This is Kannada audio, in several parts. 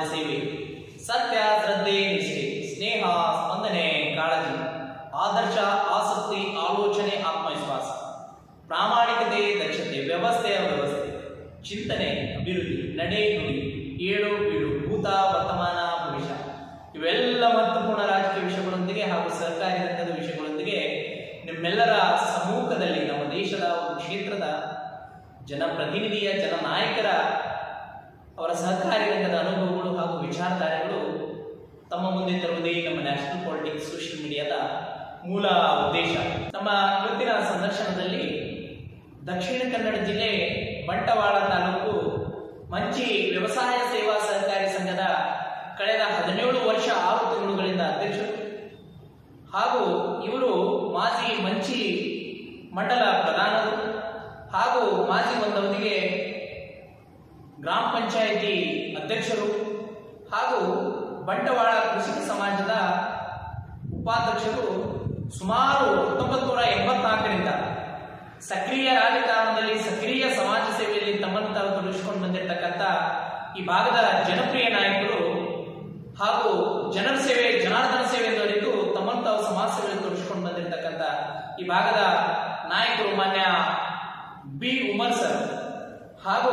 ಸೇವೆ ಸತ್ಯ ಶ್ರದ್ಧೆ ನಿಷ್ಠೆ ಸ್ನೇಹ ಸ್ಪಂದನೆ ಕಾಳಜಿ ಆದರ್ಶ ಆಸಕ್ತಿ ಆಲೋಚನೆ ಆತ್ಮವಿಶ್ವಾಸ ಪ್ರಾಮಾಣಿಕತೆ ದಕ್ಷತೆ ವ್ಯವಸ್ಥೆಯ ವ್ಯವಸ್ಥೆ ಚಿಂತನೆ ಅಭಿವೃದ್ಧಿ ನಡೆ ನುಡಿ ಏಳು ಬೀಳು ಭೂತ ವರ್ತಮಾನ ಭವಿಷ್ಯ ಇವೆಲ್ಲ ಮಹತ್ವಪೂರ್ಣ ರಾಜಕೀಯ ವಿಷಯಗಳೊಂದಿಗೆ ಹಾಗೂ ಸರ್ಕಾರಿ ರಂಗದ ವಿಷಯಗಳೊಂದಿಗೆ ನಿಮ್ಮೆಲ್ಲರ ಸಮ್ಮುಖದಲ್ಲಿ ನಮ್ಮ ದೇಶದ ಒಂದು ಕ್ಷೇತ್ರದ ಜನಪ್ರತಿನಿಧಿಯ ಜನನಾಯಕರ ಅವರ ಸಹಕಾರಿ ರಂಗದ ಅನುಭವಗಳು ಹಾಗೂ ವಿಚಾರಧಾರೆಗಳು ತಮ್ಮ ಮುಂದೆ ತರುವುದೇ ನಮ್ಮ ನ್ಯಾಷನಲ್ ಪಾಲಿಟಿಕ್ಸ್ ಸೋಷಿಯಲ್ ಮೀಡಿಯಾದ ಮೂಲ ಉದ್ದೇಶ ನಮ್ಮ ಇವತ್ತಿನ ಸಂದರ್ಶನದಲ್ಲಿ ದಕ್ಷಿಣ ಕನ್ನಡ ಜಿಲ್ಲೆ ಬಂಟವಾಳ ತಾಲೂಕು ಮಂಚಿ ವ್ಯವಸಾಯ ಸೇವಾ ಸಹಕಾರಿ ಸಂಘದ ಕಳೆದ ಹದಿನೇಳು ವರ್ಷ ಆರು ತಿಂಗಳುಗಳಿಂದ ಅಧ್ಯಕ್ಷರು ಹಾಗೂ ಇವರು ಮಾಜಿ ಮಂಚಿ ಮಂಡಲ ಪ್ರಧಾನರು ಹಾಗೂ ಮಾಜಿ ಒಂದವಧಿಗೆ ಗ್ರಾಮ ಪಂಚಾಯಿತಿ ಅಧ್ಯಕ್ಷರು ಹಾಗೂ ಬಂಟವಾಳ ಕೃಷಿಕ ಸಮಾಜದ ಉಪಾಧ್ಯಕ್ಷರು ಸುಮಾರು ಹತ್ತೊಂಬತ್ತು ನೂರ ಎಂಬತ್ನಾಲ್ಕರಿಂದ ಸಕ್ರಿಯ ರಾಜಕಾರಣದಲ್ಲಿ ಸಕ್ರಿಯ ಸಮಾಜ ಸೇವೆಯಲ್ಲಿ ತಮ್ಮನ್ನು ತಾವು ತೊಡಗಿಸಿಕೊಂಡು ಬಂದಿರತಕ್ಕಂಥ ಈ ಭಾಗದ ಜನಪ್ರಿಯ ನಾಯಕರು ಹಾಗೂ ಜನರ ಸೇವೆ ಜನಾರ್ದನ ಸೇವೆ ಎಂದು ಅರಿತು ತಮ್ಮನ್ನು ತಾವು ಸಮಾಜ ಸೇವೆಯಲ್ಲಿ ತೊಡಗಿಸಿಕೊಂಡು ಬಂದಿರತಕ್ಕಂಥ ಈ ಭಾಗದ ನಾಯಕರು ಮಾನ್ಯ ಬಿ ಉಮರ್ ಸರ್ ಹಾಗೂ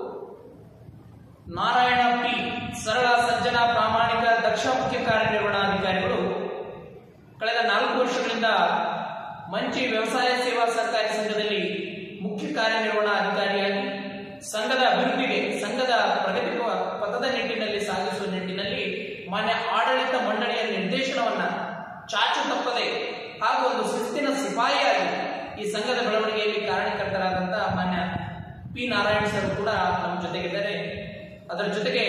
ನಾರಾಯಣ ಪಿ ಸರಳ ಸಜ್ಜನ ಪ್ರಾಮಾಣಿಕ ದಕ್ಷ ಮುಖ್ಯ ಕಾರ್ಯನಿರ್ವಹಣಾಧಿಕಾರಿಗಳು ಕಳೆದ ನಾಲ್ಕು ವರ್ಷಗಳಿಂದ ಮಂಚಿ ವ್ಯವಸಾಯ ಸೇವಾ ಸಹಕಾರಿ ಸಂಘದಲ್ಲಿ ಮುಖ್ಯ ಕಾರ್ಯನಿರ್ವಹಣಾಧಿಕಾರಿಯಾಗಿ ಸಂಘದ ಅಭಿವೃದ್ಧಿಗೆ ಸಂಘದ ಪ್ರಗತಿ ಪ- ಪಥದ ನಿಟ್ಟಿನಲ್ಲಿ ಸಾಗಿಸುವ ನಿಟ್ಟಿನಲ್ಲಿ ಮಾನ್ಯ ಆಡಳಿತ ಮಂಡಳಿಯ ನಿರ್ದೇಶನವನ್ನ ಚಾಚು ತಪ್ಪದೆ ಹಾಗೂ ಒಂದು ಶಿಸ್ತಿನ ಸಿಪಾಯಿಯಾಗಿ ಈ ಸಂಘದ ಬೆಳವಣಿಗೆಯಲ್ಲಿ ಕಾರಣಕರ್ತರಾದಂತಹ ಮಾನ್ಯ ಪಿ ನಾರಾಯಣ ಸರ್ ಕೂಡ ನಮ್ಮ ಜೊತೆಗಿದ್ದಾರೆ ಅದರ ಜೊತೆಗೆ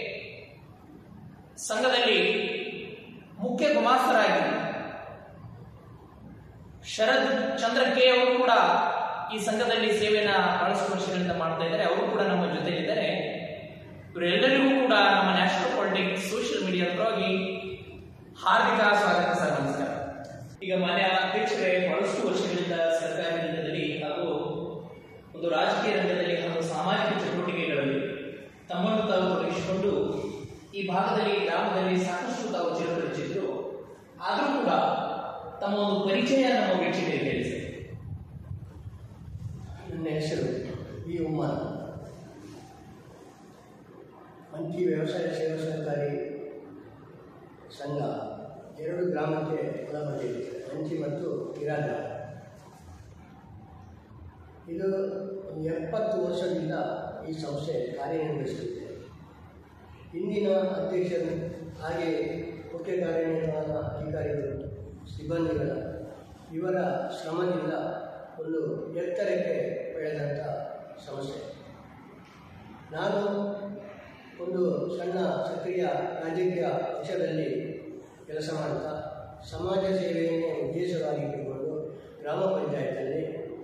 ಸಂಘದಲ್ಲಿ ಮುಖ್ಯ ಗುಮಾಸ್ತರಾಗಿ ಶರದ್ ಚಂದ್ರ ಕೆ ಅವರು ಕೂಡ ಈ ಸಂಘದಲ್ಲಿ ಸೇವೆನ ಬಹಳಷ್ಟು ವರ್ಷಗಳಿಂದ ಮಾಡ್ತಾ ಇದ್ದಾರೆ ಅವರು ಕೂಡ ನಮ್ಮ ಜೊತೆಲಿದ್ದಾರೆ ಇವರೆಲ್ಲರಿಗೂ ಕೂಡ ನಮ್ಮ ನ್ಯಾಷನಲ್ ಪಾಲಿಟಿಕ್ಸ್ ಸೋಷಿಯಲ್ ಮೀಡಿಯಾ ಪರವಾಗಿ ಹಾರ್ದಿಕ ಸ್ವಾಗತ ಸರ್ ನಮಸ್ಕಾರ ಈಗ ಮಾನ್ಯ ಅಧ್ಯಕ್ಷರೇ ಬಹಳಷ್ಟು ವರ್ಷಗಳಿಂದ ಸರ್ಕಾರಿ ರಂಗದಲ್ಲಿ ಹಾಗೂ ಒಂದು ರಾಜಕೀಯ ರಂಗದಲ್ಲಿ ಹಾಗೂ ಸಾಮಾಜಿಕ ಚಟುವಟಿಕೆಗಳಲ್ಲಿ ತಮ್ಮನ್ನು ತಾವು ತೊಡಗಿಸಿಕೊಂಡು ಈ ಭಾಗದಲ್ಲಿ ಗ್ರಾಮದಲ್ಲಿ ಸಾಕಷ್ಟು ತಾವು ಚಿರಪರಿಚಿದ್ರು ಆದರೂ ಕೂಡ ತಮ್ಮ ಒಂದು ಪರಿಚಯ ನಮ್ಮ ವೀಕ್ಷಕರಿಗೆ ತಿಳಿಸಿ ನನ್ನ ಹೆಸರು ವಿ ಉಮ್ಮರ್ ಮಂಚಿ ವ್ಯವಸಾಯ ಸೇವಾ ಸಹಕಾರಿ ಸಂಘ ಎರಡು ಗ್ರಾಮಕ್ಕೆ ಒಳಪಟ್ಟಿದೆ ಮಂಚಿ ಮತ್ತು ಇರಾದ ಇದು ಒಂದು ಎಪ್ಪತ್ತು ವರ್ಷದಿಂದ ಈ ಸಂಸ್ಥೆ ಕಾರ್ಯನಿರ್ವಹಿಸುತ್ತಿದೆ ಇಂದಿನ ಅಧ್ಯಕ್ಷರು ಹಾಗೆ ಮುಖ್ಯ ಕಾರ್ಯನಿರ್ವಹಣಾ ಅಧಿಕಾರಿಗಳು ಸಿಬ್ಬಂದಿಗಳ ಇವರ ಶ್ರಮದಿಂದ ಒಂದು ಎತ್ತರಕ್ಕೆ ಬೆಳೆದಂಥ ಸಂಸ್ಥೆ ನಾನು ಒಂದು ಸಣ್ಣ ಸಕ್ರಿಯ ರಾಜಕೀಯ ಪಕ್ಷದಲ್ಲಿ ಕೆಲಸ ಮಾಡ್ತಾ ಸಮಾಜ ಸೇವೆಯನ್ನೇ ಉದ್ದೇಶವಾಗಿ ಇಟ್ಟುಕೊಂಡು ಗ್ರಾಮ ಪಂಚಾಯತಲ್ಲಿ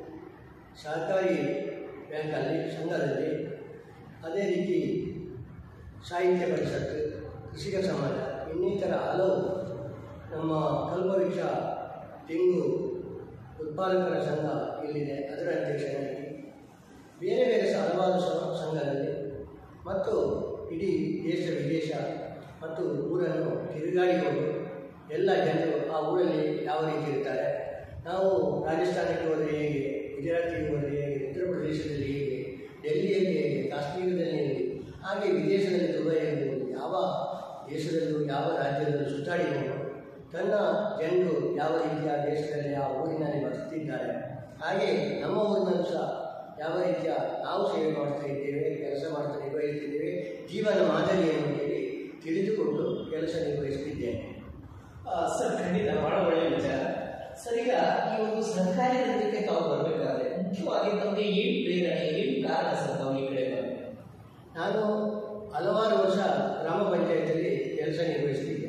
ಸಹಕಾರಿ ಬ್ಯಾಂಕಲ್ಲಿ ಸಂಘದಲ್ಲಿ ಅದೇ ರೀತಿ ಸಾಹಿತ್ಯ ಪರಿಷತ್ತು ಕೃಷಿಕ ಸಮಾಜ ಇನ್ನಿತರ ಹಲವು ನಮ್ಮ ಕಲ್ಪವೃಕ್ಷ ತೆಂಗು ಉತ್ಪಾದಕರ ಸಂಘ ಇಲ್ಲಿದೆ ಅದರ ಅಧ್ಯಕ್ಷನಾಗಿ ಬೇರೆ ಬೇರೆ ಸ- ಹಲವಾರು ಸ- ಸಂಘದಲ್ಲಿ ಮತ್ತು ಇಡೀ ದೇಶ ವಿದೇಶ ಮತ್ತು ಊರನ್ನು ತಿರುಗಾಡಿಕೊಂಡು ಎಲ್ಲ ಜನರು ಆ ಊರಲ್ಲಿ ಯಾವ ರೀತಿ ಇರ್ತಾರೆ ನಾವು ರಾಜಸ್ಥಾನಕ್ಕೆ ಹೋದರೆ ಹೇಗೆ ಗುಜರಾತಿಗೆ ಹೋದರೆ ಹೇಗೆ ಉತ್ತರ ಪ್ರದೇಶದಲ್ಲಿ ಹೇಗೆ ಡೆಲ್ಲಿಯಲ್ಲಿ ಹೇಗೆ ಕಾಶ್ಮೀರದಲ್ಲಿ ಹೇಗೆ ಹಾಗೆ ವಿದೇಶದಲ್ಲಿ ದುಬೈಯಲ್ಲಿ ಹೋಗಿ ಯಾವ ದೇಶದಲ್ಲೂ ಯಾವ ರಾಜ್ಯದಲ್ಲೂ ಸುತ್ತಾಡಿಕೊಂಡು ತನ್ನ ಜನರು ಯಾವ ರೀತಿಯ ದೇಶದಲ್ಲಿ ಆ ಊರಿನಲ್ಲಿ ಬದುಕ್ತಿದ್ದಾರೆ ಹಾಗೆ ನಮ್ಮ ಊರಿನಲ್ಲೂ ಸಹ ಯಾವ ರೀತಿಯ ನಾವು ಸೇವೆ ಮಾಡ್ತಾ ಇದ್ದೇವೆ ಕೆಲಸ ಮಾಡ್ತಾ ನಿರ್ವಹಿಸ್ತಿದ್ದೇವೆ ಜೀವನ ಮಾದರಿಯನ್ನು ಹೇಳಿ ತಿಳಿದುಕೊಂಡು ಕೆಲಸ ನಿರ್ವಹಿಸುತ್ತಿದ್ದೇನೆ ಆ, ಸರ್ ಖಂಡಿತ ಬಹಳ ಒಳ್ಳೆಯ ವಿಚಾರ ಸರ್ ಈಗ ಈ ಒಂದು ಸರ್ಕಾರಿ ರಂಗಕ್ಕೆ ತಾವು ಬರಬೇಕಾದ್ರೆ ಮುಖ್ಯವಾಗಿ ತಮಗೆ ಏನು ಪ್ರೇರಣೆ ಏನು ಕಾರಣ ಸರ್ ತಾವು ಈ ಕಡೆ ಬರಬೇಕು ನಾನು ಹಲವಾರು ವರ್ಷ ಗ್ರಾಮ ಪಂಚಾಯತಲ್ಲಿ ಕೆಲಸ ನಿರ್ವಹಿಸ್ತಿದ್ದೆ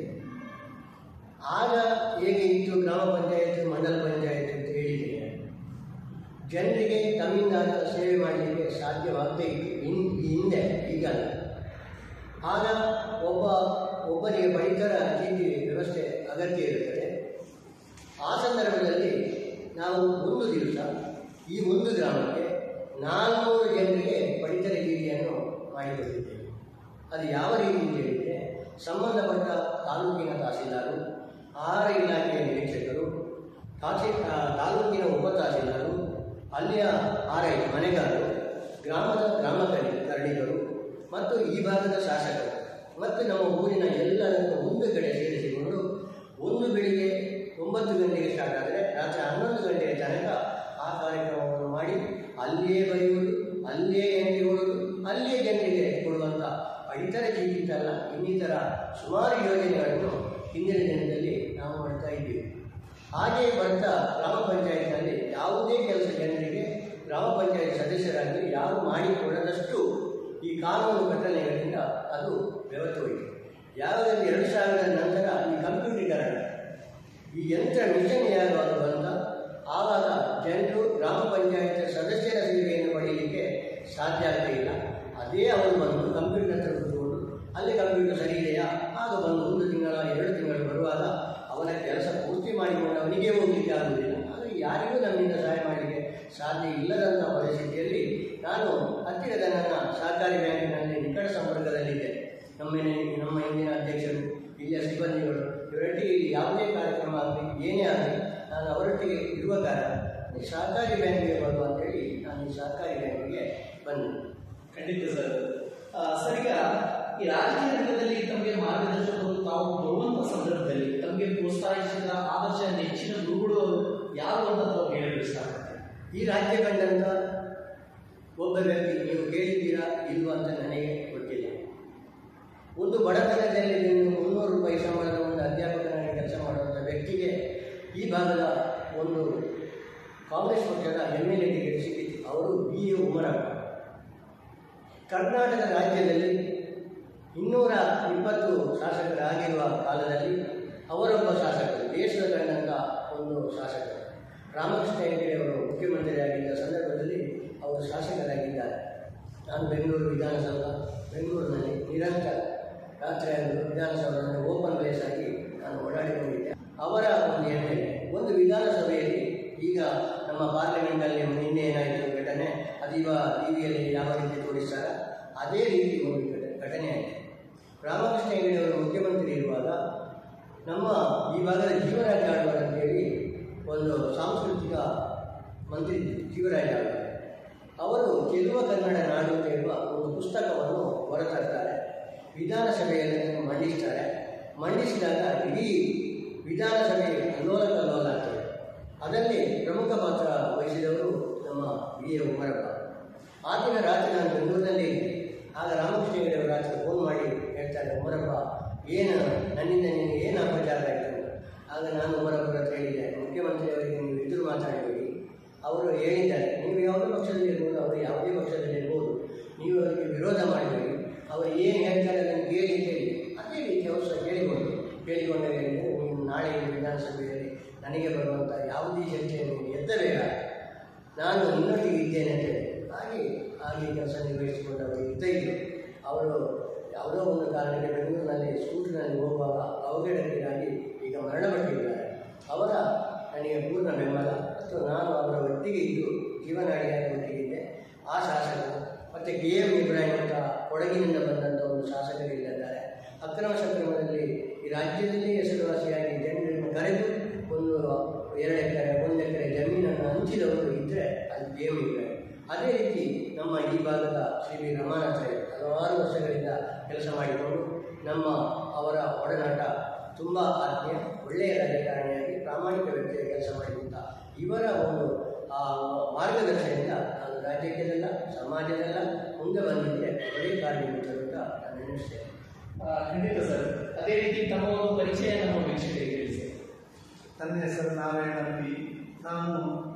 ಆಗ ಹೇಗೆ ಇತ್ತು ಗ್ರಾಮ ಪಂಚಾಯತ್ ಮಂಡಲ ಪಂಚಾಯತ್ ಅಂತ ಹೇಳಿದರೆ ಜನರಿಗೆ ತಮ್ಮಿಂದ ಸೇವೆ ಮಾಡಲಿಕ್ಕೆ ಸಾಧ್ಯವಾಗದೇ ಇತ್ತು ಇನ್ ಹಿಂದೆ ಈಗಲ್ಲ ಆಗ ಒಬ್ಬ ಒಬ್ಬರಿಗೆ ಪಡಿತರ ಚೀಟಿ ವ್ಯವಸ್ಥೆ ಅಗತ್ಯ ಇರುತ್ತದೆ ಆ ಸಂದರ್ಭದಲ್ಲಿ ನಾವು ಒಂದು ದಿವಸ ಈ ಒಂದು ಗ್ರಾಮಕ್ಕೆ ನಾಲ್ನೂರು ಜನರಿಗೆ ಪಡಿತರ ಚೀಟಿಯನ್ನು ಮಾಡಿಕೊಟ್ಟಿದ್ದೇವೆ ಅದು ಯಾವ ರೀತಿ ಅಂತ ಹೇಳಿದರೆ ಸಂಬಂಧಪಟ್ಟ ತಾಲೂಕಿನ ತಹಸೀಲ್ದಾರು ಆಹಾರ ಇಲಾಖೆಯ ನಿರೀಕ್ಷಕರು ತಹಸೀಲ್ ಆ, ತಾಲೂಕಿನ ಉಪ ತಹಸೀಲ್ದಾರು ಅಲ್ಲಿಯ ಆರ್ ಐ ಮನೆಗಾರರು ಗ್ರಾಮದ ಗ್ರಾಮ ಕರಿ ಕರಣಿಗರು ಮತ್ತು ಈ ಭಾಗದ ಶಾಸಕರು ಮತ್ತು ನಮ್ಮ ಊರಿನ ಎಲ್ಲರನ್ನು ಒಂದು ಕಡೆ ಸೇರಿಸಿಕೊಂಡು ಒಂದು ಬೆಳಿಗ್ಗೆ ಒಂಬತ್ತು ಗಂಟೆಗೆ ಸ್ಟಾರ್ಟ್ ಆದರೆ ರಾತ್ರಿ ಹನ್ನೊಂದು ಗಂಟೆಯ ತನಕ ಆ ಕಾರ್ಯಕ್ರಮವನ್ನು ಮಾಡಿ ಅಲ್ಲಿಯೇ ಬರೆಯುವುದು ಅಲ್ಲಿಯೇ ಎಣ್ಣೆ ಕೊಡುವುದು ಅಲ್ಲಿಯೇ ಜನರಿಗೆ ಕೊಡುವಂಥ ಪಡಿತರ ಚೀಟಿತಲ್ಲ ಇನ್ನಿತರ ಸುಮಾರು ಯೋಜನೆಗಳನ್ನು ಹಿಂದಿನ ದಿನದಲ್ಲಿ ನಾವು ಮಾಡ್ತಾ ಇದ್ದೀವಿ ಹಾಗೆಯೇ ಬರ್ತಾ ಗ್ರಾಮ ಪಂಚಾಯತ್ನಲ್ಲಿ ಯಾವುದೇ ಕೆಲಸ ಜನರಿಗೆ ಗ್ರಾಮ ಪಂಚಾಯತ್ ಸದಸ್ಯರಾಗಲಿ ಯಾರು ಮಾಡಿಕೊಡದಷ್ಟು ಈ ಕಾನೂನು ಕಟ್ಟಳೆಗಳಿಂದ ಅದು ಬೆವತ್ತು ಹೋಯಿತು ಯಾವುದರಲ್ಲಿ ಎರಡು ಸಾವಿರದ ನಂತರ ಈ ಕಂಪ್ಯೂಟರೀಕರಣ ಈ ಯಂತ್ರ ಮಿಷನ್ ಯಾವಾಗ ಬಂದ ಆವಾಗ ಜನರು ಗ್ರಾಮ ಪಂಚಾಯತ್ ಸದಸ್ಯರ ಸೇವೆಯನ್ನು ಪಡೆಯಲಿಕ್ಕೆ ಸಾಧ್ಯ ಆಗ್ತಾ ಇಲ್ಲ ಅದೇ ಅವರು ಬಂದು ಕಂಪ್ಯೂಟರ್ ಹತ್ರ ಕೂತ್ಕೊಂಡು ಅಲ್ಲಿ ಕಂಪ್ಯೂಟರ್ ಸರಿ ಇದೆಯಾ ಆಗ ಬಂದು ಒಂದು ತಿಂಗಳ ಎರಡು ತಿಂಗಳು ಬರುವಾಗ ಅವನ ಕೆಲಸ ಪೂರ್ತಿ ಮಾಡಿಕೊಂಡು ಅವನಿಗೆ ಹೋಗಲಿಕ್ಕೆ ಆಗುವುದಿಲ್ಲ ಆದರೆ ಯಾರಿಗೂ ನಮ್ಮಿಂದ ಸಹಾಯ ಮಾಡಲಿಕ್ಕೆ ಸಾಧ್ಯ ಇಲ್ಲದಂಥ ಪರಿಸ್ಥಿತಿಯಲ್ಲಿ ನಾನು ಹತ್ತಿರದ ನನ್ನ ಸಹಕಾರಿ ಬ್ಯಾಂಕಿನಲ್ಲಿ ನಿಕಟ ಸಂಪರ್ಕದಲ್ಲಿದ್ದೆ ನಮ್ಮ ನಮ್ಮ ಹಿಂದಿನ ಅಧ್ಯಕ್ಷರು ಇಲ್ಲಿಯ ಸಿಬ್ಬಂದಿಗಳು ಇವರೊಟ್ಟಿಗೆ ಇಲ್ಲಿ ಯಾವುದೇ ಕಾರ್ಯಕ್ರಮ ಆಗಲಿ ಏನೇ ಆಗಲಿ ನಾನು ಅವರೊಟ್ಟಿಗೆ ಇರುವ ಕಾರಣ ಈ ಸಹಕಾರಿ ಬ್ಯಾಂಕಿಗೆ ಬರುವ ಅಂತೇಳಿ ನಾನು ಈ ಸಹಕಾರಿ ಬ್ಯಾಂಕಿಗೆ ಬಂದೆ ಖಂಡಿತ ಸರ್ ಆ, ಸರ್ ಈಗ ಈ ರಾಜಕೀಯ ರಂಗದಲ್ಲಿ ತಮಗೆ ಮಾರ್ಗದರ್ಶಕರು ತಾವು ಬರುವಂತ ಸಂದರ್ಭದಲ್ಲಿ ತಮಗೆ ಪ್ರೋತ್ಸಾಹಿಸಿದ ಆದರ್ಶ ನೆಚ್ಚಿನ ಗುರುಗಳು ಯಾರು ಅಂತ ತಾವು ಹೇಳಲು ಇಷ್ಟಪಡ್ತೀನಿ ಈ ರಾಜ್ಯ ಕಂಡಂಥ ಒಬ್ಬ ವ್ಯಕ್ತಿ ನೀವು ಕೇಳಿದ್ದೀರಾ ಇಲ್ವಾ ಅಂತ ನನಗೆ ಗೊತ್ತಿಲ್ಲ ಒಂದು ಬಡತನದಲ್ಲಿ ನೀವು ಮುನ್ನೂರು ರೂಪಾಯಿ ಸಂಬಳದ ಒಂದು ಅಧ್ಯಾಪಕನಾಗಿ ಕೆಲಸ ಮಾಡುವಂಥ ವ್ಯಕ್ತಿಗೆ ಈ ಭಾಗದ ಒಂದು ಕಾಂಗ್ರೆಸ್ ಪಕ್ಷದ ಎಮ್ ಎಲ್ ಎ ಟಿಕೆಟ್ ಸಿಕ್ಕಿತು ಅವರು ಬಿ ಎ ಉಮರಪ್ಪ ಕರ್ನಾಟಕ ರಾಜ್ಯದಲ್ಲಿ ಇನ್ನೂರ ಇಪ್ಪತ್ತು ಶಾಸಕರಾಗಿರುವ ಕಾಲದಲ್ಲಿ ಅವರೊಬ್ಬ ಶಾಸಕರು ದೇಶದ ಕಂಡಂಥ ಒಂದು ಶಾಸಕರು ರಾಮಕೃಷ್ಣ ಹೆಗಡೆ ಅವರು ಮುಖ್ಯಮಂತ್ರಿಯಾಗಿದ್ದ ಸಂದರ್ಭದಲ್ಲಿ ಅವರು ಶಾಸಕರಾಗಿದ್ದಾರೆ ನಾನು ಬೆಂಗಳೂರು ವಿಧಾನಸೌಧ ಬೆಂಗಳೂರಿನಲ್ಲಿ ನಿರಂತರ ರಾತ್ರಿ ಆಗಲು ವಿಧಾನಸೌಧದಲ್ಲಿ ಓಪನ್ ಪ್ಲೇಸ್ ಆಗಿ ನಾನು ಓಡಾಡಿಕೊಂಡಿದ್ದೆ ಅವರ ಒಂದು ಹೆಮ್ಮೆ ಒಂದು ವಿಧಾನಸಭೆಯಲ್ಲಿ ಈಗ ನಮ್ಮ ಪಾರ್ಲಿಮೆಂಟಲ್ಲಿ ನಿನ್ನೆ ಏನಾಯಿತು ಘಟನೆ ಅದು ಇವ ಟಿ ವಿಯಲ್ಲಿ ಯಾವ ರೀತಿ ತೋರಿಸ್ತಾರ ಅದೇ ರೀತಿ ಒಂದು ಘಟ- ಘಟನೆ ಆಯಿತು ರಾಮಕೃಷ್ಣ ಹೆಗಡೆ ಅವರು ಮುಖ್ಯಮಂತ್ರಿ ಇರುವಾಗ ನಮ್ಮ ಈ ಭಾಗದ ಜೀವರಾಜ ಆಳ್ವಾರ್ ಅಂತೇಳಿ ಒಂದು ಸಾಂಸ್ಕೃತಿಕ ಮಂತ್ರಿ ಜೀವರಾಜ ಆಳ್ವಾರ್ ಅವರು ಗೆಲ್ಲುವ ಕನ್ನಡ ನಾಡು ಅಂತ ಹೇಳುವ ಒಂದು ಪುಸ್ತಕವನ್ನು ಹೊರತರ್ತಾರೆ ವಿಧಾನಸಭೆಯಲ್ಲಿ ಅದನ್ನು ಮಂಡಿಸ್ತಾರೆ ಮಂಡಿಸಿದಾಗ ಇಡೀ ವಿಧಾನಸಭೆ ಅಲ್ಲೋಲ ಕಲ್ಲೋಲ ಆಗ್ತದೆ ಅದರಲ್ಲಿ ಪ್ರಮುಖ ಪಾತ್ರ ವಹಿಸಿದವರು ನಮ್ಮ ವಿ ಎ ಉಮರಪ್ಪ ಆ ದಿನ ರಾತ್ರಿ ನಾನು ಬೆಂಗಳೂರಿನಲ್ಲಿ ಇದ್ದೆ ಆಗ ರಾಮಕೃಷ್ಣ ಹೆಗಡೆ ಅವರು ರಾತ್ರಿ ಫೋನ್ ಮಾಡಿ ಹೇಳ್ತಾರೆ ಉಮರಪ್ಪ ಏನು ನನ್ನಿಂದ ನಿನಗೆ ಏನು ಅಪಚಾರ ಆಯಿತು ಅಂತ. ಆಗ ನಾನು ಉಮರಪ್ಪರ ಹತ್ರ ಹೇಳಿದ್ದೆ ಮುಖ್ಯಮಂತ್ರಿ ಅವರಿಗೆ ನೀವು ಎದುರು ಮಾತಾಡಬೇಡಿ ಅವರು ಹೇಳಿದ್ದಾರೆ ನೀವು ಯಾವುದೇ ಪಕ್ಷದಲ್ಲಿ ಇರ್ಬೋದು ಅವರು ಯಾವುದೇ ಪಕ್ಷದಲ್ಲಿ ಇರ್ಬೋದು ನೀವು ಅವರಿಗೆ ವಿರೋಧ ಮಾಡಬೇಡಿ ಅವರು ಏನು ಹೇಳ್ತಾರೆ ಅದನ್ನು ಕೇಳಿ ಅಂತ ಹೇಳಿ ಅದೇ ರೀತಿ ಅವರು ಸಹ ಕೇಳಿಕೊಂಡು ಕೇಳಿಕೊಂಡಾಗ ಹೇಳಿದರೆ ನೀವು ನಾಳೆ ಈ ವಿಧಾನಸಭೆಯಲ್ಲಿ ನನಗೆ ಬರುವಂಥ ಯಾವುದೇ ಚರ್ಚೆಯನ್ನು ನೀವು ಎತ್ತಬೇಡ ನಾನು ನಿನ್ನೊಟ್ಟಿಗೆ ಇದ್ದೇನೆ ಅಂತ ಹೇಳಿ ಹಾಗೆ ಹಾಗೆ ಕೆಲಸ ನಿರ್ವಹಿಸಿಕೊಂಡು ಅವರು ಇರ್ತಾ ಇದ್ದರು ಅವರು ಯಾವುದೋ ಒಂದು ಕಾರಣಕ್ಕೆ ಬೆಂಗಳೂರಿನಲ್ಲಿ ಸ್ಕೂಟರ್ನಲ್ಲಿ ಹೋಗುವಾಗ ಅವಘಡಕ್ಕಿಗಾಗಿ ಈಗ ಮರಣಪಟ್ಟಿದ್ದಾರೆ ಅವರ ನನಗೆ ಪೂರ್ಣ ಬೆಂಬಲ ಮತ್ತು ನಾನು ಅವರ ಒಟ್ಟಿಗೆ ಇದ್ದು ಜೀವನಾಡಿಯಾಗಿ ಒಟ್ಟಿಗಿದ್ದೆ ಆ ಶಾಸಕರು ಮತ್ತು ಕೆ ಎಂ ಇಬ್ರಾಹಿಂ ಅಂತ ಕೊಡಗಿನಿಂದ ಬಂದಂಥ ಒಂದು ಶಾಸಕರಿದ್ದಾರೆ ಅಕ್ರಮ ಸಕ್ರಮದಲ್ಲಿ ಈ ರಾಜ್ಯದಲ್ಲಿ ಹೆಸರುವಾಸಿಯಾಗಿ ಜನರನ್ನು ಕರೆದು ಒಂದು ಎರಡು ಎಕರೆ ಒಂದು ಎಕರೆ ಜಮೀನನ್ನು ಹಂಚಿದವರು ಇದ್ದರೆ ಅದು ಕೆ ಎಂ ಇಬ್ರಾಹಿಂ ಅದೇ ರೀತಿ ನಮ್ಮ ಈ ಭಾಗದ ಶ್ರೀ ವಿ ರಮಾನಾಚಾರ್ಯ ಹಲವಾರು ವರ್ಷಗಳಿಂದ ಕೆಲಸ ಮಾಡಿಕೊಂಡು ನಮ್ಮ ಅವರ ಒಡನಾಟ ತುಂಬ ಆತ್ಮೀಯ ಒಳ್ಳೆಯ ರಾಜಕಾರಣಿಯಾಗಿ ಪ್ರಾಮಾಣಿಕ ವ್ಯಕ್ತಿಯಾಗಿ ಕೆಲಸ ಮಾಡಿದಂಥ ಇವರ ಒಂದು ಆ ಮಾರ್ಗದರ್ಶನದಿಂದ ನಾನು ರಾಜ್ಯಕ್ಕೆಲ್ಲ ಸಮಾಜದಲ್ಲ ಮುಂದೆ ಬಂದಿದ್ದೆ ಒಳ್ಳೆಯ ಕಾರ್ಯನಿರತರು ಅಂತ ನಾನು ನೆನೆಸ್ತೇನೆ ಆ, ಖಂಡಿತ ಸರ್ ಅದೇ ರೀತಿ ತಮ್ಮ ಒಂದು ಪರಿಚಯ ನಮ್ಮ ವೀಕ್ಷಕರಿಗೆ ತಿಳಿಸಿ ನನ್ನ ಹೆಸರು ನಾರಾಯಣ ಪಿ ನಾನು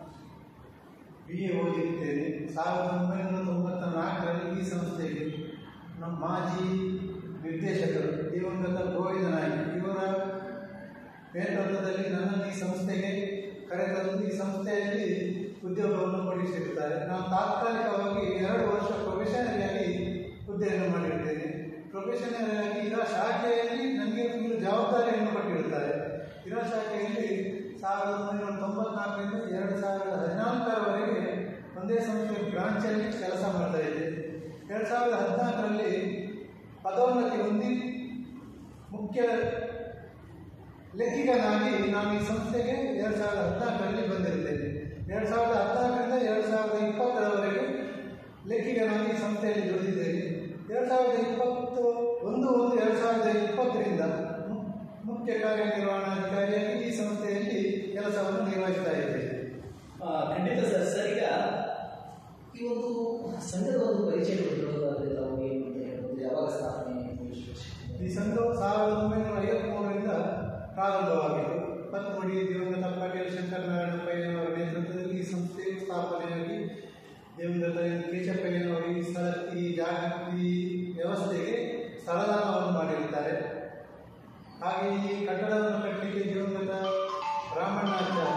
ಬಿ ಎ ಓದಿದ್ದೇನೆ ಸಾವಿರದ ಒಂಬೈನೂರ ತೊಂಬತ್ತ ನಾಲ್ಕರಲ್ಲಿ ಈ ಸಂಸ್ಥೆಗೆ ನಮ್ಮ ಮಾಜಿ ನಿರ್ದೇಶಕರು ದಿವಂಗತ ಗೋವಿಂದ ನಾಯ್ಕ ಇವರ ನೇತೃತ್ವದಲ್ಲಿ ನನ್ನನ್ನು ಈ ಸಂಸ್ಥೆಗೆ ಕರೆತಂದು ಈ ಸಂಸ್ಥೆಯಲ್ಲಿ ಉದ್ಯೋಗವನ್ನು ಕೊಡಿಸಿರುತ್ತಾರೆ ನಾನು ತಾತ್ಕಾಲಿಕವಾಗಿ ಎರಡು ವರ್ಷ ಪ್ರೊಫೆಷನರಿ ಆಗಿ ಹುದ್ದೆಯನ್ನು ಮಾಡಿರ್ತೇನೆ ಪ್ರೊಫೆಷನರಿ ಆಗಿ ಇರೋ ಶಾಖೆಯಲ್ಲಿ ನನಗೆ ಫುಲ್ ಜವಾಬ್ದಾರಿಯನ್ನು ಕೊಟ್ಟಿರುತ್ತಾರೆ ಇರೋ ಶಾಖೆಯಲ್ಲಿ ಸಾವಿರದ ಒಂಬೈನೂರ ತೊಂಬತ್ನಾಲ್ಕರಿಂದ ಎರಡು ಸಾವಿರದ ಹದಿನಾಲ್ಕರವರೆಗೆ ಒಂದೇ ಸಂಸ್ಥೆ ಬ್ರಾಂಚಲ್ಲಿ ಕೆಲಸ ಮಾಡ್ತಾ ಇದ್ದೆ ಎರಡು ಸಾವಿರದ ಹದಿನಾಲ್ಕರಲ್ಲಿ ಪದೋನ್ನತಿ ಹೊಂದಿ ಮುಖ್ಯ ಲೆಕ್ಕಿಗನಾಗಿ ನಾನು ಈ ಸಂಸ್ಥೆಗೆ ಎರಡು ಸಾವಿರದ ಹದಿನಾಲ್ಕರಲ್ಲಿ ಬಂದಿರುತ್ತೇನೆ ಎರಡು ಸಾವಿರದ ಹದಿನಾಲ್ಕರಿಂದ ಎರಡು ಸಾವಿರದ ಇಪ್ಪತ್ತರವರೆಗೆ ಲೆಕ್ಕಿಗನಾಗಿ ಈ ಸಂಸ್ಥೆಯಲ್ಲಿ ದುಡಿದಿದ್ದೇನೆ ಎರಡು ಸಾವಿರದ ಇಪ್ಪತ್ತು ಒಂದು ಒಂದು ಎರಡು ಸಾವಿರದ ಇಪ್ಪತ್ತರಿಂದ ಮು- ಮುಖ್ಯ ಕಾರ್ಯನಿರ್ವಹಣಾಧಿಕಾರಿಯಾಗಿ ಈ ಸಂಸ್ಥೆಯಲ್ಲಿ ಕೆಲಸವನ್ನು ನಿರ್ವಹಿಸ್ತಾ ಇದ್ದೇನೆ ಆ, ಖಂಡಿತ ಸರ್ ಸರ್ ಈಗ ಈ ಒಂದು ಸಂಘದ ಒಂದು ಪರಿಚಯ ಕೊಟ್ಟಿರೋದಾದ್ರೆ ತಾವು ಏನು ಅಂತ ಹೇಳ್ಬೋದು ಯಾವಾಗ ಸ್ಥಾಪನೆ ಎಷ್ಟು ವರ್ಷ? ಈ ಸಂಘವು ಸಾವಿರದ ಒಂಬೈನೂರ ಐವತ್ಮೂರರಿಂದ ಪ್ರಾರಂಭವಾಗಿತ್ತು ಪತ್ಮಡಿ ದಿವಂಗತ ಪಾಟೀಲ್ ಶಂಕರನಾರಾಯಣ ಪೈನವರ ನೇತೃತ್ವದಲ್ಲಿ ಈ ಸಂಸ್ಥೆ ಸ್ಥಾಪನೆಯಾಗಿ ದಿವಂಗತ ಕೇಶಪ್ಪಯ್ಯನವರು ಈ ಸ್ಥಳ ಈ ಜಾಗ ಈ ವ್ಯವಸ್ಥೆಗೆ ಸ್ಥಳದಾನವನ್ನು ಮಾಡಿರುತ್ತಾರೆ ಹಾಗೆ ಈ ಕಟ್ಟಡವನ್ನು ಕಟ್ಟಲಿಕ್ಕೆ ದಿವಂಗತ ರಾಮಣ್ಣಾಚಾರ್ಯ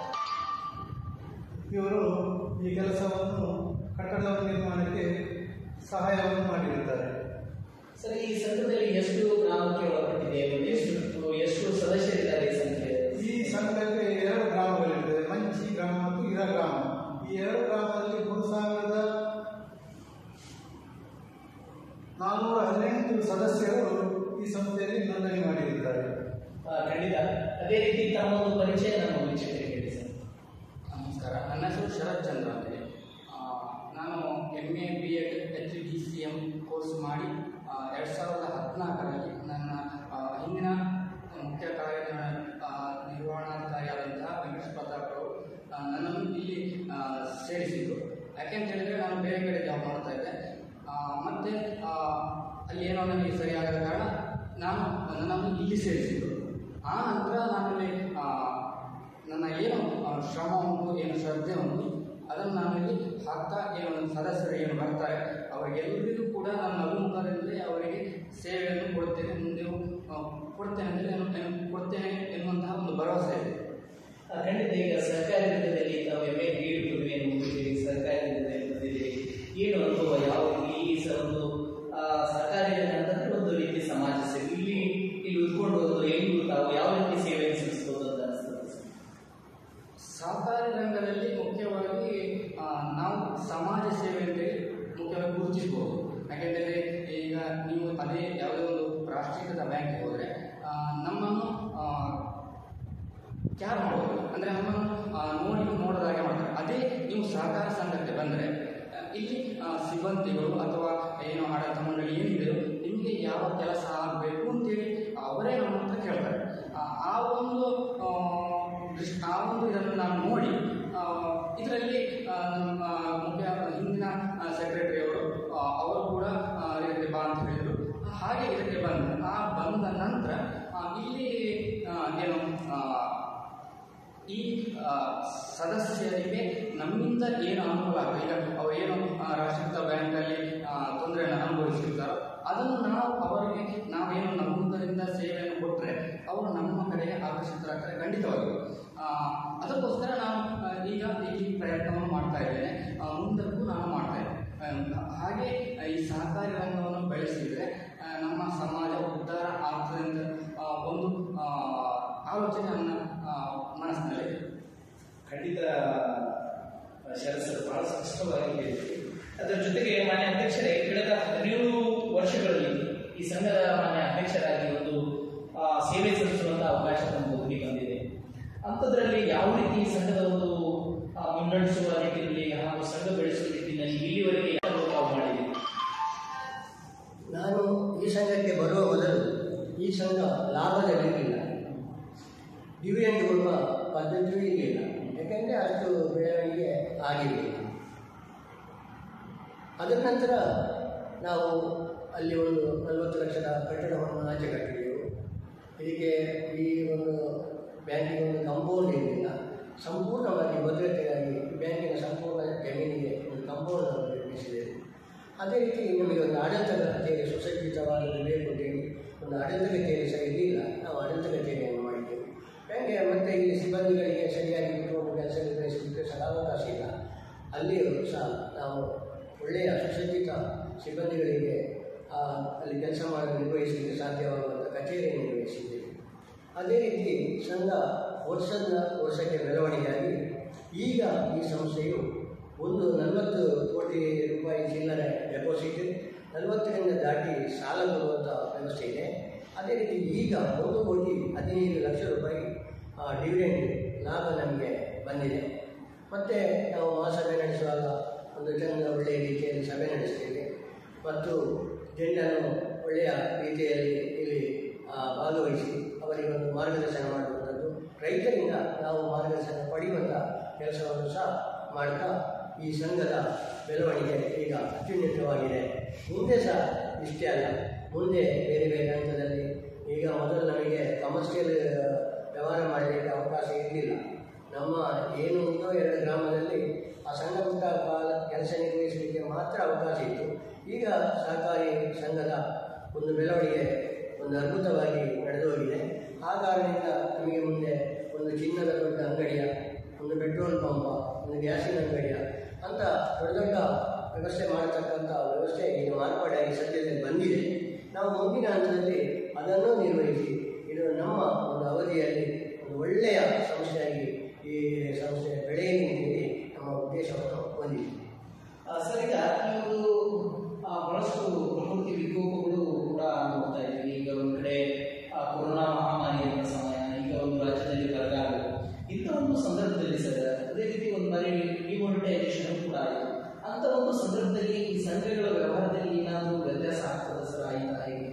ಇವರು ಈ ಕೆಲಸವನ್ನು ಕಟ್ಟಡ ನಿರ್ಮಾಣಕ್ಕೆ ಸಹಾಯವನ್ನು ಮಾಡಿರುತ್ತಾರೆ ಸರ್ ಈ ಸಂಘದಲ್ಲಿ ಎಷ್ಟು ಗ್ರಾಮಕ್ಕೆ ಒಳಪಟ್ಟಿದೆ ಮತ್ತು ಎಷ್ಟು ಎಷ್ಟು ಸದಸ್ಯರಿದ್ದಾರೆ ಈ ಸಂಖ್ಯೆ ಈ ಸಂಘಕ್ಕೆ ಎರಡು ಗ್ರಾಮಗಳಿರ್ತವೆ ಮಂಚಿ ಗ್ರಾಮ ಮತ್ತು ಇರ ಗ್ರಾಮ ಈ ಎರಡು ಗ್ರಾಮದಲ್ಲಿ ಮೂರು ಸಾವಿರದ ನಾನ್ನೂರ ಹದಿನೆಂಟು ಸದಸ್ಯರು ಈ ಸಂಸ್ಥೆಯಲ್ಲಿ ನೋಂದಣಿ ಮಾಡಿರುತ್ತಾರೆ ಆ, ಖಂಡಿತ ಅದೇ ರೀತಿ ತಮ್ಮ ಒಂದು ಪರಿಚಯ ನಮ್ಮ ವೀಕ್ಷಕರಿಗೆ ಹೇಳಿ ಸರ್ ನಮಸ್ಕಾರ ನನ್ನ ಹೆಸರು ಶರತ್ ಚಂದ್ರ ಅಂತೇಳಿ ಆ, ನಾನು M A B Ed H D C M course ಮಾಡಿ ಎರಡು ಸಾವಿರದ ಹದಿನಾಲ್ಕರಲ್ಲಿ ನನ್ನ ಆ, ಹಿಂದಿನ ಮುಖ್ಯ ಕಾರ್ಯನಿರ್ವಹಣ ಆ, ನಿರ್ವಹಣಾಧಿಕಾರಿಯಾದಂತಹ ವೆಂಕಟೇಶ್ ಪ್ರತಾಪ್ ಅವರು ಆ, ನನ್ನನ್ನು ಇಲ್ಲಿ ಆ, ಸೇರಿಸಿದರು ಯಾಕೆಂತ ಹೇಳಿದರೆ ನಾನು ಬೇರೆ ಕಡೆ ಜಾಬ್ ಮಾಡ್ತಾ ಇದ್ದೆ ಆ, ಮತ್ತೆ ಆ, ಅಲ್ಲಿ ಏನೋ ನನಗೆ ಸರಿಯಾಗದ ಕಾರಣ ನಾನು ನನ್ನನ್ನು ಇಲ್ಲಿ ಸೇರಿಸಿದರು ಆ ನಂತರ ನಾನಲ್ಲಿ ಆ, ನನ್ನ ಏನು ಆ, ಶ್ರಮ ಉಂಟು ಏನು ಶ್ರದ್ಧೆ ಉಂಟು ಅದನ್ನು ನಾನಲ್ಲಿ ಹಾಕ್ತಾ ಏನು ಸದಸ್ಯರು ಏನು ಬರ್ತಾರೆ ಅವರಿಗೆಲ್ಲರಿಗೂ ಕೂಡ ನನ್ನ ಅಭಿಮುಖದಿಂದಲೇ ಅವರಿಗೆ ಸೇವೆಯನ್ನು ಕೊಡ್ತೇನೆ ಮುಂದೆಯೂ ಆ, ಕೊಡ್ತೇನೆ ಅಂದರೆ ಏನು ಏನು ಕೊಡ್ತೇನೆ ಎನ್ನುವಂತಹ ಒಂದು ಭರವಸೆ ಇದೆ ಆ, ಖಂಡಿತ ಈಗ ಸರ್ಕಾರಿ ರಂಗದಲ್ಲಿ ತಾವು ಎಮ್ ಎ ಬಿ ಎಡ್ ಪದವಿಯನ್ನು ಮುಗಿದಿರಿ ಸರ್ಕಾರಿ ರಂಗದಲ್ಲಿ ಬಂದಿದ್ದೀರಿ ಏನು ಅನುಭವ ಯಾವ ಈ ಸ ಒಂದು ಆ, ಸರ್ಕಾರಿ ರಂಗ ಅಂತಂದ್ರೆ ಒಂದು ರೀತಿ ಸಮಾಜ ಸೇವೆ ಇಲ್ಲಿ ಇಲ್ಲಿ ಉದ್ಕೊಂಡು ಒಂದು ಹೆಂಗು ತಾವು ಯಾವ ರೀತಿ ಸೇವೆಯನ್ನು ಸಲ್ಲಿಸಬಹುದು ಅಂತ ಅನಿಸ್ತದೆ ಸರ್? ಸಹಕಾರಿ ರಂಗದಲ್ಲಿ ಮುಖ್ಯವಾಗಿ ಆ, ನಾವು ಸಮಾಜ ಸೇವೆ ಅಂತೇಳಿ ಮುಖ್ಯವಾಗಿ ಗುರುತಿಸಬಹುದು ಯಾಕೆಂದರೆ ಈಗ ನೀವು ಅದೇ ಯಾವುದೇ ಒಂದು ರಾಷ್ಟ್ರೀಕೃತ ಬ್ಯಾಂಕ್ಗೆ ಹೋದರೆ ನಮ್ಮನ್ನು ಕ್ಯಾರ್ ಮಾಡೋದು ಅಂದರೆ ನಮ್ಮನ್ನು ಆ, ನೋಡಿ ನೋಡೋದಾಗೆ ಮಾಡ್ತಾರೆ ಅದೇ ನೀವು ಸಹಕಾರ ಸಂಘಕ್ಕೆ ಬಂದರೆ ಇಲ್ಲಿ ಆ, ಸಿಬ್ಬಂದಿಗಳು ಅಥವಾ ಏನು ಆಡಳಿತ ಮಂಡಳಿ ಏನಿದೆಯೋ ನಿಮಗೆ ಯಾವ ಕೆಲಸ ಆಗಬೇಕು ಅಂತೇಳಿ ಅವರೇ ನಮ್ಮ ಹತ್ರ ಕೇಳ್ತಾರೆ ಆ, ಆ ಒಂದು ಆ, ದೃಷ್ಟಿ ಆ ಒಂದು ಇದನ್ನು ನಾನು ನೋಡಿ ಇದರಲ್ಲಿ ನಮ್ಮ ಮುಖ್ಯ ಹಿಂದಿನ ಸೆಕ್ರೆಟರಿ ಅವರು ಆ, ಅವರು ಕೂಡ ಆ, ಇದಕ್ಕೆ ಬಾ ಅಂತ ಹೇಳಿದರು ಹಾಗೆ ಇದಕ್ಕೆ ಬಂದ ಆ ಬಂದ ನಂತರ ಆ, ಇಲ್ಲಿ ಆ, ಏನು ಆ, ಈ ಆ, ಸದಸ್ಯರಿಗೆ ನಮ್ಮಿಂದ ಏನು ಅನುಕೂಲ ಆಗ್ತದೆ ಈಗ ಅವರು ಏನು ಆ, ರಾಷ್ಟ್ರೀಕೃತ ಬ್ಯಾಂಕಲ್ಲಿ ತೊಂದರೆಯನ್ನು ಅನುಭವಿಸಿರ್ತಾರೋ ಅದನ್ನು ನಾವು ಅವರಿಗೆ ನಾವೇನು ನಮ್ಮದರಿಂದ ಸೇವೆಯನ್ನು ಕೊಟ್ಟರೆ ಅವರು ನಮ್ಮ ಕಡೆಗೆ ಆಕರ್ಷಿತರಾಗ್ತಾರೆ ಖಂಡಿತವಾಗಿಯೂ ಆ, ಅದಕ್ಕೋಸ್ಕರ ನಾನು ಆ, ಈಗ ಇಲ್ಲಿ ಪ್ರಯತ್ನವನ್ನು ಮಾಡ್ತಾ ಇದ್ದೇನೆ ಆ, ಮುಂದಕ್ಕೂ ನಾನು ಮಾಡ್ತಾ ಇದ್ದೇನೆ ಆ, ಹಾಗೆ ಆ, ಈ ಸಹಕಾರಿ ರಂಗವನ್ನು ಬೆಳೆಸಿದರೆ ಆ, ನಮ್ಮ ಸಮಾಜ ಉದ್ಧಾರ ಆಗ್ತದೆ ಅಂತ ಆ, ಒಂದು ಆ, ಆಲೋಚನೆ ನನ್ನ ಆ, ಮನಸ್ಸಿನಲ್ಲಿದೆ ಖಂಡಿತ ಶರತ್ ಸರ್ ಬಹಳ ಸ್ಪಷ್ಟವಾಗಿ ಹೇಳಿದ್ರು ಅದರ ಜೊತೆಗೆ ಮಾನ್ಯ ಅಧ್ಯಕ್ಷರೇ ಕಳೆದ ಹದಿನೇಳು ವರ್ಷಗಳಲ್ಲಿ ಈ ಸಂಘದ ಮಾನ್ಯ ಅಧ್ಯಕ್ಷರಾಗಿ ಒಂದು ಆ, ಸೇವೆ ಸಲ್ಲಿಸುವಂತಹ ಅವಕಾಶ ನಮಗೆ ಒದಗಿ ಬಂದಿದೆ ಅಂಥದ್ರಲ್ಲಿ ಯಾವ ರೀತಿ ಈ ಸಂಘದ ಒಂದು ಆ, ಮುನ್ನಡೆಸುವ ನಿಟ್ಟಿನಲ್ಲಿ ಹಾಗೂ ಸಂಘ ಬೆಳೆಸುವ ನಿಟ್ಟಿನಲ್ಲಿ ಇಲ್ಲಿವರೆಗೆ ಯಾವ ತಾವು ಮಾಡಿದ್ದೀರಿ ನಾನು ಈ ಸಂಘಕ್ಕೆ ಬರುವ ಮೊದಲು ಈ ಸಂಘ ಲಾಭದಲ್ಲಿರಲಿಲ್ಲ ಡಿವಿಡೆಂಡ್ ಕೊಡುವ ಪದ್ಧತಿಯೂ ಇರಲಿಲ್ಲ ಯಾಕೆಂದರೆ ಅಷ್ಟು ಬೆಳವಣಿಗೆ ಆಗಿರಲಿಲ್ಲ ಅದರ ನಂತರ ನಾವು ಅಲ್ಲಿ ಒಂದು ನಲವತ್ತು ಲಕ್ಷದ ಕಟ್ಟಡವನ್ನು ಆಚೆ ಕಟ್ಟಿದೆವು ಇದಕ್ಕೆ ಈ ಒಂದು ಬ್ಯಾಂಕಿನ ಒಂದು ಕಂಪೌಂಡ್ ಇರಲಿಲ್ಲ ಸಂಪೂರ್ಣವಾಗಿ ಭದ್ರತೆಗಾಗಿ ಬ್ಯಾಂಕಿನ ಸಂಪೂರ್ಣ ಜಮೀನಿಗೆ ಒಂದು ಕಂಪೌಂಡನ್ನು ನಿರ್ಮಿಸಿದೆವು ಅದೇ ರೀತಿ ನಮಗೆ ಒಂದು ಆಡಳಿತ ಕಚೇರಿ ಸುಸಜ್ಜಿತವಾದದ್ದು ಬೇಕು ಅಂತೇಳಿ ಒಂದು ಆಡಳಿತ ಕಚೇರಿ ಸಹ ಇರಲಿಲ್ಲ ನಾವು ಆಡಳಿತ ಕಚೇರಿಯನ್ನು ಮಾಡಿದ್ದೆವು ಬ್ಯಾಂಕಿನ ಮತ್ತು ಇಲ್ಲಿ ಸಿಬ್ಬಂದಿಗಳಿಗೆ ಸರಿಯಾಗಿ ಕುತ್ಕೊಂಡು ಕೆಲಸ ನಿರ್ವಹಿಸಲಿಕ್ಕೆ ಸಹ ಅವಕಾಶ ಇಲ್ಲ ಅಲ್ಲಿಯೂ ಸಹ ನಾವು ಒಳ್ಳೆಯ ಸುಸಜ್ಜಿತ ಸಿಬ್ಬಂದಿಗಳಿಗೆ ಆ, ಅಲ್ಲಿ ಕೆಲಸ ಮಾಡಲು ನಿರ್ವಹಿಸಲಿಕ್ಕೆ ಸಾಧ್ಯವಾಗುವಂಥ ಕಚೇರಿಯನ್ನು ನಿರ್ವಹಿಸಿದ್ದೇವೆ ಅದೇ ರೀತಿ ಸಂಘ ವರ್ಷದ ವರ್ಷಕ್ಕೆ ಬೆಳವಣಿಗೆಯಾಗಿ ಈಗ ಈ ಸಂಸ್ಥೆಯು ಒಂದು ನಲವತ್ತು ಕೋಟಿ ರೂಪಾಯಿ ಚಿಲ್ಲರೆ ಡೆಪಾಸಿಟ್ ನಲವತ್ತರಿಂದ ದಾಟಿ ಸಾಲ ಕೊಡುವಂಥ ವ್ಯವಸ್ಥೆ ಇದೆ ಅದೇ ರೀತಿ ಈಗ ಒಂದು ಕೋಟಿ ಹದಿನೈದು ಲಕ್ಷ ರೂಪಾಯಿ ಡಿವಿಡೆಂಡ್ ಲಾಭ ನಮಗೆ ಬಂದಿದೆ ಮತ್ತು ನಾವು ಮಹಾಸಭೆ ನಡೆಸುವಾಗ ಒಂದು ಚೆಂದ ಒಳ್ಳೆಯ ರೀತಿಯಲ್ಲಿ ಸಭೆ ನಡೆಸ್ತೇವೆ ಮತ್ತು ಜನರನ್ನು ಒಳ್ಳೆಯ ರೀತಿಯಲ್ಲಿ ಇಲ್ಲಿ ಆ, ಭಾಗವಹಿಸಿ ಅವರಿಗೆ ಒಂದು ಮಾರ್ಗದರ್ಶನ ಮಾಡುವಂಥದ್ದು ರೈತರಿಂದ ನಾವು ಮಾರ್ಗದರ್ಶನ ಪಡೆಯುವಂಥ ಕೆಲಸವನ್ನು ಸಹ ಮಾಡ್ತಾ ಈ ಸಂಘದ ಬೆಳವಣಿಗೆ ಈಗ ಅತ್ಯುನ್ನತವಾಗಿದೆ ಮುಂದೆ ಸಹ ಇಷ್ಟೇ ಅಲ್ಲ ಮುಂದೆ ಬೇರೆ ಬೇರೆ ಹಂತದಲ್ಲಿ ಈಗ ಮೊದಲು ನಮಗೆ ಕಮರ್ಷಿಯಲ್ ವ್ಯವಹಾರ ಮಾಡಲಿಕ್ಕೆ ಅವಕಾಶ ಇರಲಿಲ್ಲ ನಮ್ಮ ಏನು ಒಂದೋ ಎರಡು ಗ್ರಾಮದಲ್ಲಿ ಆ ಸಣ್ಣ ಪುಟ್ಟ ಕಾಲ ಕೆಲಸ ನಿರ್ವಹಿಸಲಿಕ್ಕೆ ಮಾತ್ರ ಅವಕಾಶ ಇತ್ತು ಈಗ ಸಹಕಾರಿ ಸಂಘದ ಒಂದು ಬೆಳವಣಿಗೆ ಒಂದು ಅದ್ಭುತವಾಗಿ ನಡೆದು ಹೋಗಿದೆ ಆ ಕಾರಣದಿಂದ ನಮಗೆ ಮುಂದೆ ಒಂದು ಚಿನ್ನದ ದೊಡ್ಡ ಅಂಗಡಿಯ ಒಂದು ಪೆಟ್ರೋಲ್ ಪಂಪ ಒಂದು ಗ್ಯಾಸಿನ ಅಂಗಡಿಯ ಅಂತ ದೊಡ್ಡ ದೊಡ್ಡ ವ್ಯವಸ್ಥೆ ಮಾಡತಕ್ಕಂಥ ವ್ಯವಸ್ಥೆ ಈಗ ಮಾರ್ಪಾಡಾಗಿ ಸದ್ಯದಲ್ಲಿ ಬಂದಿದೆ ನಾವು ಮುಂದಿನ ಹಂತದಲ್ಲಿ ಅದನ್ನು ನಿರ್ವಹಿಸಿ ಇದು ನಮ್ಮ ಒಂದು ಅವಧಿಯಲ್ಲಿ ಒಂದು ಒಳ್ಳೆಯ ಸಂಸ್ಥೆಯಾಗಿ ಈ ಸಂಸ್ಥೆ ಬೆಳೆಯಲಿ ಅಂತೇಳಿ ನಮ್ಮ ಉದ್ದೇಶವನ್ನು ಹೊಂದಿದೆ ಆ, ಸರ್ ಈಗ ಈ ಒಂದು ಆ, ಬಹಳಷ್ಟು ಪ್ರಕೃತಿ ವಿಕೋಪಗಳು ಕೂಡ ನೋಡ್ತಾ ಇದ್ದೀವಿ ಈಗ ಒಂದು ಕಡೆ ಆ, ಕೊರೋನಾ ಮಹಾಮಾರಿ ಅಂತ ಸಮಯ ಈಗ ಒಂದು ರಾಜ್ಯದಲ್ಲಿ ಬರಗಾಲ ಇಂಥ ಒಂದು ಸಂದರ್ಭದಲ್ಲಿ ಸರ್ ಅದೇ ರೀತಿ ಒಂದು ಬಾರಿ ಡಿಮಾನಿಟೈಸೇಷನ್ ಕೂಡ ಆಯಿತು ಅಂತ ಒಂದು ಸಂದರ್ಭದಲ್ಲಿ ಈ ಸಂಘಗಳ ವ್ಯವಹಾರದಲ್ಲಿ ಏನಾದರೂ ವ್ಯತ್ಯಾಸ ಆಗ್ತದೆ ಸರ್ ಆಯ್ತಾ ಹೇಗೆ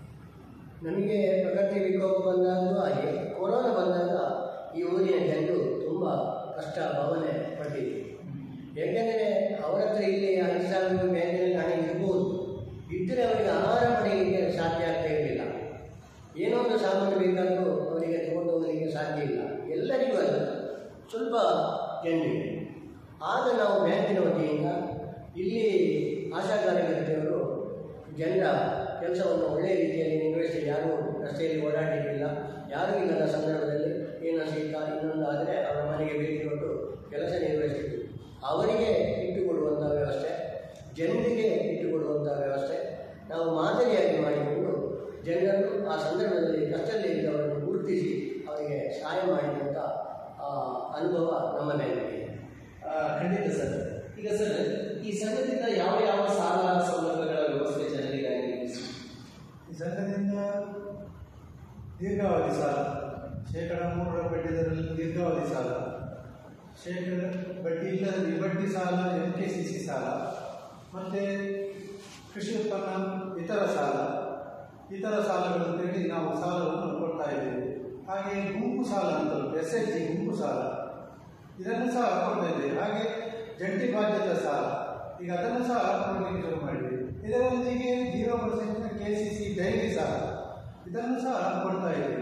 ನಮಗೆ ಪ್ರಕೃತಿ ವಿಕೋಪ ಬಂದಾಗಲೂ ಹಾಗೆ ಕೊರೋನಾ ಬಂದಾಗ ಈ ಊರಿನ ಜನರು ತುಂಬ ಕಷ್ಟ ಭಾವನೆ ಪಟ್ಟಿದ್ರು ಏಕೆಂದರೆ ಅವರ ಹತ್ರ ಇಲ್ಲಿ ಐದು ಸಾವಿರ ರೂಪಾಯಿ ಬ್ಯಾಂಕಿನಲ್ಲಿ ಹಣ ಇರ್ಬೋದು ಇದ್ದರೆ ಅವರಿಗೆ ಆಹಾರ ಪಡೆಯಲಿಕ್ಕೆ ಸಾಧ್ಯ ಆಗ್ತಾ ಇರಲಿಲ್ಲ ಏನೋ ಒಂದು ಸಾಮಾನು ಬೇಕಾದರೂ ಅವರಿಗೆ ತಗೊಂಡು ಹೋಗಲಿಕ್ಕೆ ಸಾಧ್ಯ ಇಲ್ಲ ಎಲ್ಲರಿಗೂ ಅಲ್ಲ ಸ್ವಲ್ಪ ಜನರಿಗೆ ಆಗ ನಾವು ಬ್ಯಾಂಕಿನ ವತಿಯಿಂದ ಇಲ್ಲಿ ಆಶಾ ಕಾರ್ಯಕರ್ತೆಯವರು ಜನರ ಕೆಲಸವನ್ನು ಒಳ್ಳೆಯ ರೀತಿಯಲ್ಲಿ ನಿರ್ವಹಿಸಿ ಯಾರೂ ರಸ್ತೆಯಲ್ಲಿ ಓಡಾಡಲಿಕ್ಕಿಲ್ಲ ಯಾರೂ ಇಲ್ಲದ ಸಂದರ್ಭದಲ್ಲಿ ಏನೋ ಶೀತ ಇನ್ನೊಂದು ಆದರೆ ಅವರ ಮನೆಗೆ ಭೇಟಿ ಕೊಟ್ಟು ಕೆಲಸ ನಿರ್ವಹಿಸ್ತಿದ್ರು ಅವರಿಗೆ ಇಟ್ಟುಕೊಡುವಂಥ ವ್ಯವಸ್ಥೆ ಜನರಿಗೆ ಇಟ್ಟುಕೊಡುವಂಥ ವ್ಯವಸ್ಥೆ ನಾವು ಮಾದರಿಯಾಗಿ ಮಾಡಿಕೊಂಡು ಜನರನ್ನು ಆ ಸಂದರ್ಭದಲ್ಲಿ ಕಷ್ಟದಲ್ಲಿ ಇದ್ದವರನ್ನು ಗುರುತಿಸಿ ಅವರಿಗೆ ಸಹಾಯ ಮಾಡಿದಂಥ ಆ, ಅನುಭವ ನಮ್ಮ ಮೇಲಿದೆ ಆ, ಖಂಡಿತ ಸರ್ ಈಗ ಸರ್ ಈ ಸಂಘದಿಂದ ಯಾವ ಯಾವ ಸಾಲ ಸೌಲಭ್ಯಗಳ ವ್ಯವಸ್ಥೆ ಜನರಿಗಾಗಿ ಈ ಸಂಘದಿಂದ ದೀರ್ಘಾವಧಿ ಸಾಲ ಶೇಕಡ ಮೂರರ ಬಡ್ಡಿ ದರದಲ್ಲಿ ದೀರ್ಘಾವಧಿ ಸಾಲ ಶೇಕಡ ಬಡ್ಡಿ ಇಲ್ಲದ ಬಡ್ಡಿ ಸಾಲ ಎಂ ಕೆ ಸಿ ಸಿ ಸಾಲ ಮತ್ತು ಕೃಷಿ ಉತ್ಪನ್ನ ಇತರ ಸಾಲ ಇತರ ಸಾಲಗಳು ಅಂತೇಳಿ ನಾವು ಸಾಲವನ್ನು ಕೊಡ್ತಾ ಇದ್ದೇವೆ ಹಾಗೆ ಗುಂಪು ಸಾಲ ಅಂತ ಎಸ್ ಎಚ್ ಜಿ ಗುಂಪು ಸಾಲ ಇದನ್ನು ಸಹ ಕೊಡ್ತಾ ಇದ್ದೇವೆ ಹಾಗೆ ಜಂಟಿ ಬಾಧ್ಯತಾ ಸಾಲ ಈಗ ಅದನ್ನು ಸಹ ಕೊಡಲಿಕ್ಕೆ ಶುರು ಮಾಡಿದ್ದೇವೆ ಇದರೊಂದಿಗೆ ಜೀರೋ ಪರ್ಸೆಂಟ್ನ ಕೆ ಸಿ ಸಿ ಡೈಲಿ ಸಾಲ ಇದನ್ನು ಸಹ ಕೊಡ್ತಾ ಇದ್ದೇವೆ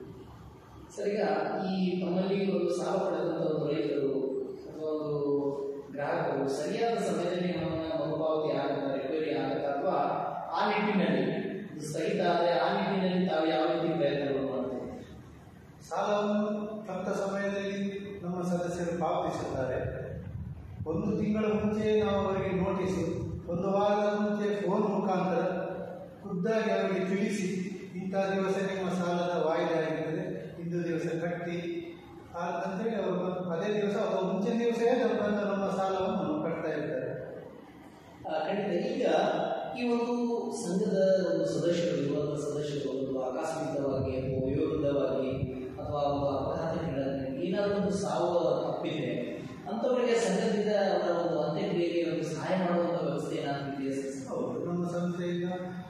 ಸರ್ ಈಗ ಈ ನಮ್ಮಲ್ಲಿ ಒಂದು ಸಾಲ ಪಡೆದಂಥ ಒಂದು ರೈತರು ಅಥವಾ ಒಂದು ಗ್ರಾಹಕರು ಸರಿಯಾದ ಸಮಯದಲ್ಲಿ ಹಣವನ್ನು ಮರುಪಾವತಿ ಆಗುತ್ತಾ ರಿಕವರಿ ಆಗುತ್ತಾ ಅಥವಾ ಆ ನಿಟ್ಟಿನಲ್ಲಿ ಇದು ಸ್ಥಗಿತ ಆದರೆ ಆ ನಿಟ್ಟಿನಲ್ಲಿ ತಾವು ಯಾವ ರೀತಿ ಪ್ರಯತ್ನಗಳು ಮಾಡ್ತೀವಿ ಸಾಲವನ್ನು ತಕ್ಕ ಸಮಯದಲ್ಲಿ ನಮ್ಮ ಸದಸ್ಯರು ಪಾವತಿಸುತ್ತಾರೆ ಒಂದು ತಿಂಗಳ ಮುಂಚೆ ನಾವು ಅವರಿಗೆ ನೋಟಿಸು ಒಂದು ವಾರದ ಮುಂಚೆ ಫೋನ್ ಮುಖಾಂತರ ಖುದ್ದಾಗಿ ಅವರಿಗೆ ತಿಳಿಸಿ ಇಂಥ ದಿವಸ ನಿಮ್ಮ ಸಾಲದ ವಾಯಿದೆ ಆಗಿರ್ತದೆ ಇಂದು ದಿವಸ ಕಟ್ಟಿ ಆ- ಅಂತೇಳಿ ಅವರು ಬಂದು ಅದೇ ದಿವಸ ಅಥವಾ ಮುಂಚಿನ ದಿವಸವೇ ಅವರು ಬಂದು ನಮ್ಮ ಸಾಲವನ್ನು ಕಟ್ತಾ ಇರ್ತಾರೆ ಆ, ಖಂಡಿತ ಈಗ ಈ ಒಂದು ಸಂಘದ ಒಂದು ಸದಸ್ಯರು ಇರುವಂತಹ ಸದಸ್ಯರು ಒಂದು ಆಕಸ್ಮಿಕವಾಗಿ ಅಥವಾ ವಯೋವೃದ್ಧವಾಗಿ ಅಥವಾ ಒಂದು ಅಪಘಾತಗಳಲ್ಲಿ ಏನಾದರೂ ಒಂದು ಸಾವು ತಪ್ಪಿದೆ ಅಂಥವರಿಗೆ ಸಂಘದಿಂದ ಅವರ ಒಂದು ಅಂತ್ಯಕ್ರಿಯೆಗೆ ಒಂದು ಸಹಾಯ ಮಾಡುವಂಥ ವ್ಯವಸ್ಥೆ ಏನಾದರೂ ಇದೆಯಾ ಸರ್? ಹೌದು ನಮ್ಮ ಸಂಸ್ಥೆಯಿಂದ